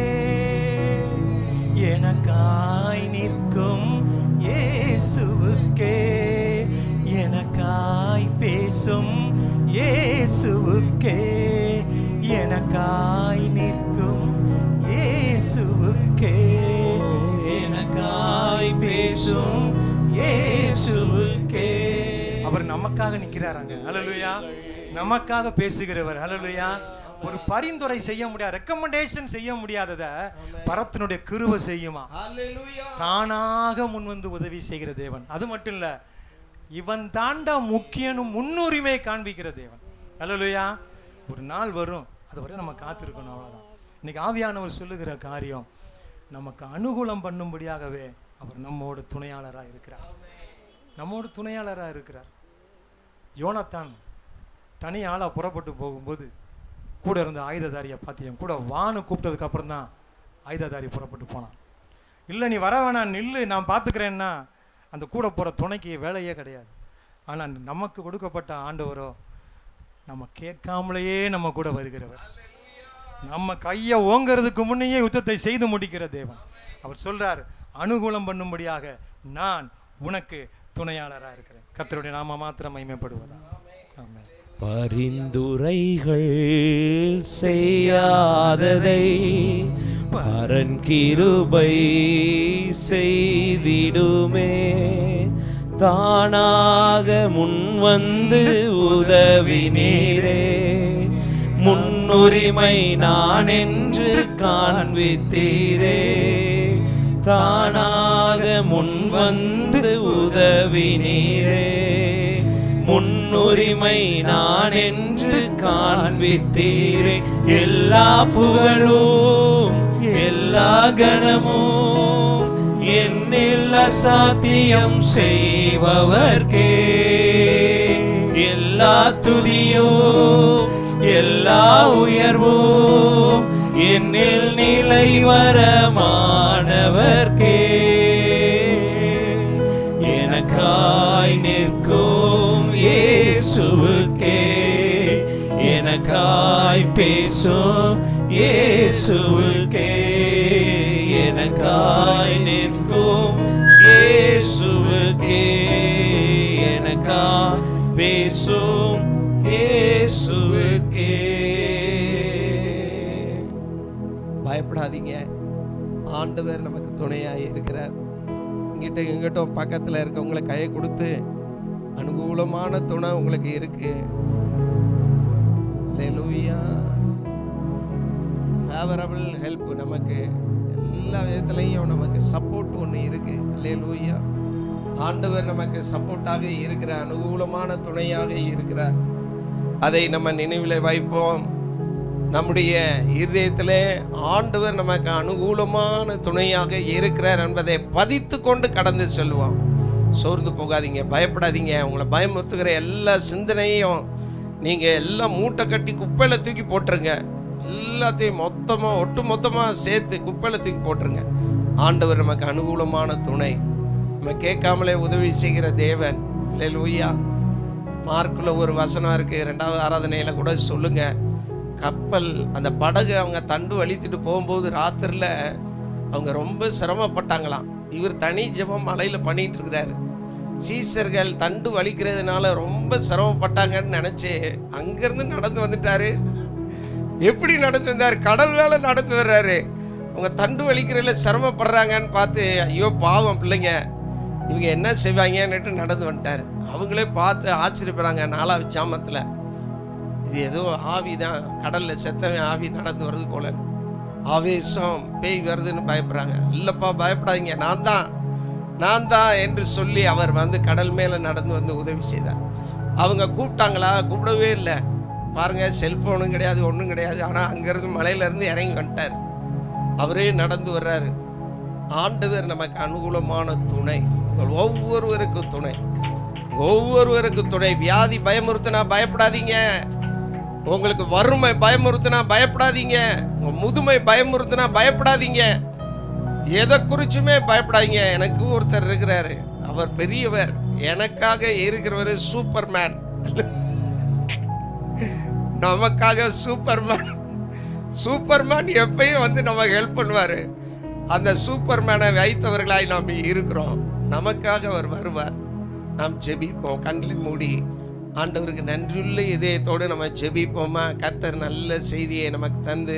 எனக்காய் நிற்கும் இயேசுவுக்கே எனக்காய் பேசும் இயேசுவுக்கே எனக்காய் நிற்கும் இயேசுவுக்கே எனக்காய் பேசும் இயேசுவுக்கே அவர் நமக்காக நிற்கிறாராங்க ஹalleluya நமக்காக பேசுகிறவர் ஹalleluya ஒரு பரிந்துரை செய்ய முடியாது ரெக்கமெண்டேஷன் செய்ய முடியாதத பரத்தினுடைய கிருபை செய்யுமா தானாக முன் வந்து உதவி செய்கிற தேவன் அது மட்டும் இல்ல இவன் தாண்டா முக்கியனும் முன்னுரிமை காண்பிக்கிற தேவன் ஹalleluya ஒரு நாள் வரும் அது வரை நம்ம காத்திருக்கணும் அவ்வளவுதான் இன்னைக்கு ஆவியானவர் சொல்லுகிற காரியம் நமக்கு அனுகூலம் பண்ணும்படியாகவே அவர் நம்மோடு துணையாளராக இருக்கிறார் நம்மோடு துணையாளராக இருக்கிறார் யோனத்தான் தனி ஆளா புறப்பட்டு போகும்போது கூட இருந்த ஆயுததாரியை பார்த்து என் கூட வான்னு கூப்பிட்டதுக்கு அப்புறம் தான் ஆயுததாரி புறப்பட்டு போனான் இல்லை நீ வர வேணாம் நில்லு நான் பார்த்துக்கிறேன்னா அந்த கூட போகிற துணைக்கு வேலையே கிடையாது ஆனால் நமக்கு கொடுக்கப்பட்ட ஆண்டவரோ நம்ம கேட்காமலேயே நம்ம கூட வருகிறவர் நம்ம கையை ஓங்கிறதுக்கு முன்னையே யுத்தத்தை செய்து முடிக்கிற தேவன் அவர் சொல்றார் அனுகூலம் பண்ணும்படியாக நான் உனக்கு துணையாளராக இருக்கிறேன் கர்த்தருடைய நாம மாத்திரம் மைமைப்படுவதா ஆமென் பரிந்துரைகள் செய்யாததை பரன் கிருபை செய்திடுமே தானாக முன்வந்து உதவினீரே முன்னுரிமை நான் என்று காண்பித்தீரே தானாக முன்வந்து உதவினீரே முன்னுரிமை நான் என்று காண்பித்தீரே எல்லா புகழும் எல்லா கணமும் என்னில் அசாத்தியம் செய்பவர்க்கே எல்லா துதியும் எல்லா உயர்வும் என்னில் நிலை வரமானவர்க்கே எனக்காய் நிற்கும் இயேசுவுக்கே எனக்காய் பேசும் இயேசுவுக்கே எனக்காய் நிற்கும் இயேசுவுக்கே எனக்காய் பேசும் இயேசுவுக்கே பயப்படாதீங்க ஆண்டவர் நமக்கு துணையாக இருக்கிறார் இங்கிட்ட இங்கிட்டும் பக்கத்தில் இருக்கவங்களை கையை கொடுத்து அனுகூலமான துணை உங்களுக்கு இருக்கு லூயா ஃபேவரபிள் ஹெல்ப் நமக்கு எல்லா விதத்துலையும் நமக்கு சப்போர்ட் ஒன்று இருக்கு லூயா ஆண்டவர் நமக்கு சப்போர்ட்டாக இருக்கிற அனுகூலமான துணையாக இருக்கிறார் அதை நம்ம நினைவில் வைப்போம் நம்முடைய இருதயத்திலே ஆண்டவர் நமக்கு அனுகூலமான துணையாக இருக்கிறார் என்பதை பதித்து கொண்டு கடந்து செல்வோம் சோர்ந்து போகாதீங்க பயப்படாதீங்க உங்களை பயமுறுத்துகிற எல்லா சிந்தனையும் நீங்கள் எல்லாம் மூட்டை கட்டி குப்பையில் தூக்கி போட்டுருங்க எல்லாத்தையும் மொத்தமாக ஒட்டு மொத்தமாக சேர்த்து குப்பையில் தூக்கி போட்டுருங்க ஆண்டவர் நமக்கு அனுகூலமான துணை நம்ம கேட்காமலே உதவி செய்கிற தேவன் இல்லை லூயா மார்க்கில் ஒரு வசனம் இருக்குது ரெண்டாவது ஆராதனையில் கூட சொல்லுங்கள் கப்பல் அந்த படகு அவங்க தண்டு வலித்துட்டு போகும்போது ராத்திரில அவங்க ரொம்ப சிரமப்பட்டாங்களாம் இவர் தனி ஜெபம் மலையில் பண்ணிட்டு இருக்கிறாரு சீசர்கள் தண்டு வலிக்கிறதுனால ரொம்ப சிரமப்பட்டாங்கன்னு நினச்சி அங்கேருந்து நடந்து வந்துட்டாரு எப்படி நடந்து வந்தார் கடல் வேலை நடந்து வர்றாரு அவங்க தண்டு வலிக்கிறதுல சிரமப்படுறாங்கன்னு பார்த்து ஐயோ பாவம் பிள்ளைங்க இவங்க என்ன செய்வாங்கன்னுட்டு நடந்து வந்துட்டார் அவங்களே பார்த்து ஆச்சரியப்படுறாங்க நாலாவது ஜாமத்தில் இது ஏதோ ஆவி தான் கடலில் செத்தவன் ஆவி நடந்து வருது போல ஆவேசம் பேய் வருதுன்னு பயப்படுறாங்க இல்லைப்பா பயப்படாதீங்க நான் தான் நான் தான் என்று சொல்லி அவர் வந்து கடல் மேலே நடந்து வந்து உதவி செய்தார் அவங்க கூப்பிட்டாங்களா கூப்பிடவே இல்லை பாருங்க செல்ஃபோனும் கிடையாது ஒன்றும் கிடையாது ஆனால் அங்கேருந்து மலையிலேருந்து இறங்கி வந்துட்டார் அவரே நடந்து வர்றாரு ஆண்டவர் நமக்கு அனுகூலமான துணை உங்கள் ஒவ்வொருவருக்கும் துணை ஒவ்வொருவருக்கும் துணை வியாதி பயமுறுத்தினா பயப்படாதீங்க உங்களுக்கு வறுமை பயமுறுத்தினா பயப்படாதீங்க உங்க முதுமை பயமுறுத்தினா பயப்படாதீங்க எதை குறிச்சுமே பயப்படாதீங்க எனக்கு ஒருத்தர் இருக்கிறாரு அவர் பெரியவர் எனக்காக இருக்கிறவர் சூப்பர்மேன் நமக்காக சூப்பர்மேன் சூப்பர்மேன் எப்பயும் வந்து நமக்கு ஹெல்ப் பண்ணுவார் அந்த சூப்பர்மேனை வைத்தவர்களாய் நாம் இருக்கிறோம் நமக்காக அவர் வருவார் நாம் ஜெபிப்போம் கண்களை மூடி ஆண்டவருக்கு நன்றியுள்ள இதயத்தோடு நம்ம ஜெபிப்போமா கர்த்தர் நல்ல செய்தியை நமக்கு தந்து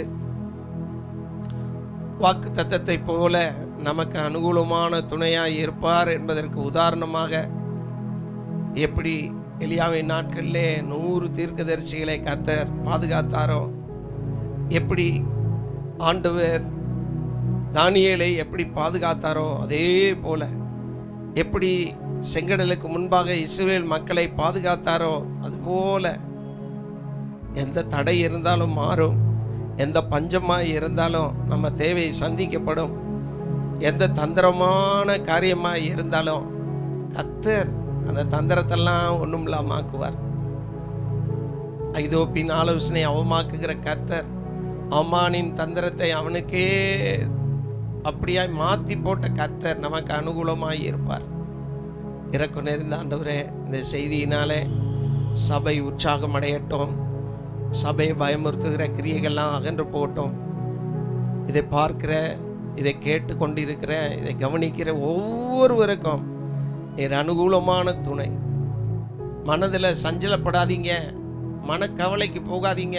வாக்கு தத்தத்தை போல நமக்கு அனுகூலமான துணையாய் இருப்பார் என்பதற்கு உதாரணமாக எப்படி எலியாவின் நாட்களிலே நூறு தீர்க்கதரிசிகளை கர்த்தர் பாதுகாத்தாரோ எப்படி ஆண்டவர் தானியேலை எப்படி பாதுகாத்தாரோ அதே போல எப்படி செங்கடலுக்கு முன்பாக இஸ்ரவேல் மக்களை பாதுகாத்தாரோ அதுபோல எந்த தடை இருந்தாலும் மாறும் எந்த பஞ்சமாக இருந்தாலும் நம்ம தேவை சந்திக்கப்படும் எந்த தந்திரமான காரியமாக இருந்தாலும் கத்தர் அந்த தந்திரத்தெல்லாம் ஒன்றும் இல்லாம ஆக்குவார் ஐதோப்பின் ஆலோசனை அவமாக்குகிற கர்த்தர் அம்மானின் தந்திரத்தை அவனுக்கே அப்படியாய் மாற்றி போட்ட கர்த்தர் நமக்கு அனுகூலமாய் இருப்பார் இறக்கு நேர்ந்த ஆண்டவரே இந்த செய்தியினாலே சபை உற்சாகம் அடையட்டும் சபையை பயமுறுத்துகிற கிரியைகள்லாம் அகன்று போகட்டும் இதை பார்க்கிற இதை கேட்டு கொண்டிருக்கிற இதை கவனிக்கிற ஒவ்வொருவருக்கும் நீர் அனுகூலமான துணை மனதில் சஞ்சலப்படாதீங்க மனக்கவலைக்கு போகாதீங்க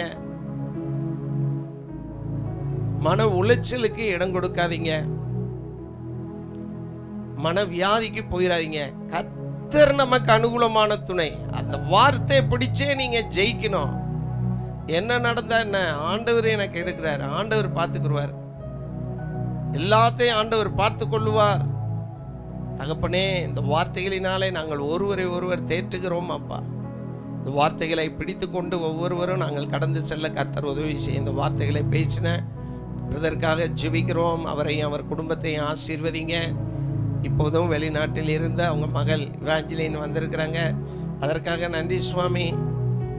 மன உளைச்சலுக்கு இடம் கொடுக்காதீங்க மன வியாதிக்கு போயிடாதீங்க கத்தர் நமக்கு அனுகூலமான துணை அந்த வார்த்தையை பிடிச்சே நீங்க ஜெயிக்கணும் என்ன நடந்தா என்ன ஆண்டவர் எனக்கு இருக்கிறார் ஆண்டவர் பார்த்துக்குருவார் எல்லாத்தையும் ஆண்டவர் பார்த்து கொள்ளுவார் தகப்பனே இந்த வார்த்தைகளினாலே நாங்கள் ஒருவரை ஒருவர் தேற்றுகிறோம் அப்பா இந்த வார்த்தைகளை பிடித்து கொண்டு ஒவ்வொருவரும் நாங்கள் கடந்து செல்ல கர்த்தர் உதவி செய்ய இந்த வார்த்தைகளை பேசின பிரதற்காக ஜெபிக்கிறோம் அவரையும் அவர் குடும்பத்தையும் ஆசீர்வதிங்க இப்போதும் வெளிநாட்டில் இருந்து அவங்க மகள் இவாஞ்சலின் வந்திருக்கிறாங்க அதற்காக நன்றி சுவாமி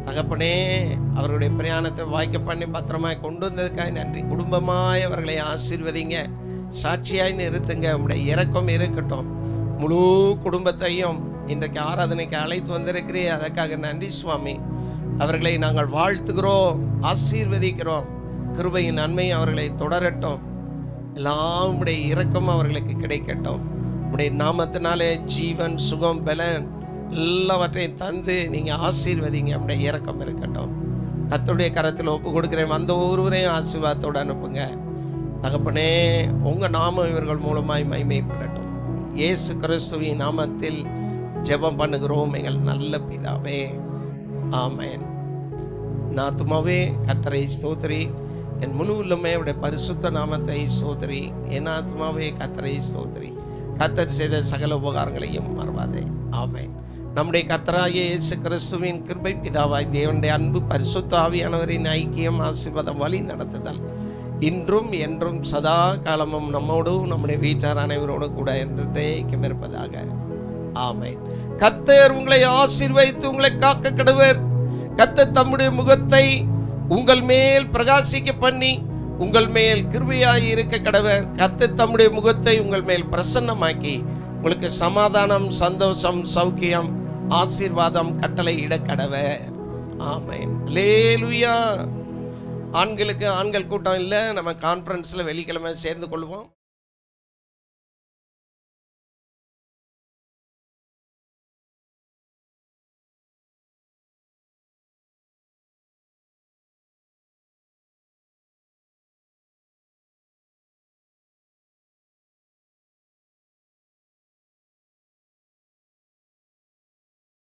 தகப்பனே அவர்களுடைய பிரயாணத்தை வாய்க்க பண்ணி பத்திரமாய் கொண்டு வந்ததுக்காக நன்றி குடும்பமாய் அவர்களை ஆசீர்வதிங்க சாட்சியாய் நிறுத்துங்க உங்களுடைய இரக்கம் இருக்கட்டும் முழு குடும்பத்தையும் இன்றைக்கு ஆராதனைக்கு அழைத்து வந்திருக்கிறே அதற்காக நன்றி சுவாமி அவர்களை நாங்கள் வாழ்த்துகிறோம் ஆசீர்வதிக்கிறோம் கிருபையின் நன்மை அவர்களை தொடரட்டும் எல்லாம் உடைய இரக்கம் அவர்களுக்கு கிடைக்கட்டும் உடைய நாமத்தினாலே ஜீவன் சுகம் பலன் எல்லாவற்றையும் தந்து நீங்கள் ஆசீர்வதிங்க உடைய இரக்கம் இருக்கட்டும் கர்த்தருடைய கரத்தில் ஒப்பு கொடுக்குறேன் வந்த ஒருவரையும் ஆசீர்வாதத்தோடு அனுப்புங்க தகப்பனே உங்கள் நாமம் இவர்கள் மூலமாய் மைமைப்படட்டும் இயேசு கிறிஸ்துவின் நாமத்தில் ஜெபம் பண்ணுகிறோம் எங்கள் நல்ல பிதாவே ஆமென் நாத்துமாவே கத்தரை ஸ்தோத்திரி என் முழு உள்ளமே அவருடைய பரிசுத்த நாமத்தை ஸ்தோத்திரி என் ஆத்மாவே கத்தரை ஸ்தோத்திரி கத்தர் செய்த சகல உபகாரங்களையும் மறவாதே ஆமென் நம்முடைய கத்தராகிய இயேசு கிறிஸ்துவின் கிருபை பிதாவாய் தேவனுடைய அன்பு பரிசுத்த ஆவியானவரின் ஐக்கியம் ஆசீர்வாதம் வழி நடத்துதல் இன்றும் என்றும் சதா காலமும் நம்மோடும் நம்முடைய வீட்டார் அனைவரோடு கூட என்றைக்கும் இருப்பதாக ஆமென் கர்த்தர் உங்களை ஆசீர்வதித்து உங்களை காக்க கடுவர் கர்த்தர் தம்முடைய முகத்தை உங்கள் மேல் பிரகாசிக்க பண்ணி உங்கள் மேல் கிருபையாய் இருக்க கடவர் கர்த்தர் தம்முடைய முகத்தை உங்கள் மேல் பிரசன்னமாக்கி உங்களுக்கு சமாதானம் சந்தோஷம் சௌக்கியம் ஆசீர்வாதம் கட்டளை இட கடவர் ஆமென் லேலுயா ஆண்களுக்கு ஆண்கள் கூட்டம் இல்லை நம்ம கான்ஃபரன்ஸில் வெள்ளிக்கிழமை சேர்ந்து கொள்வோம்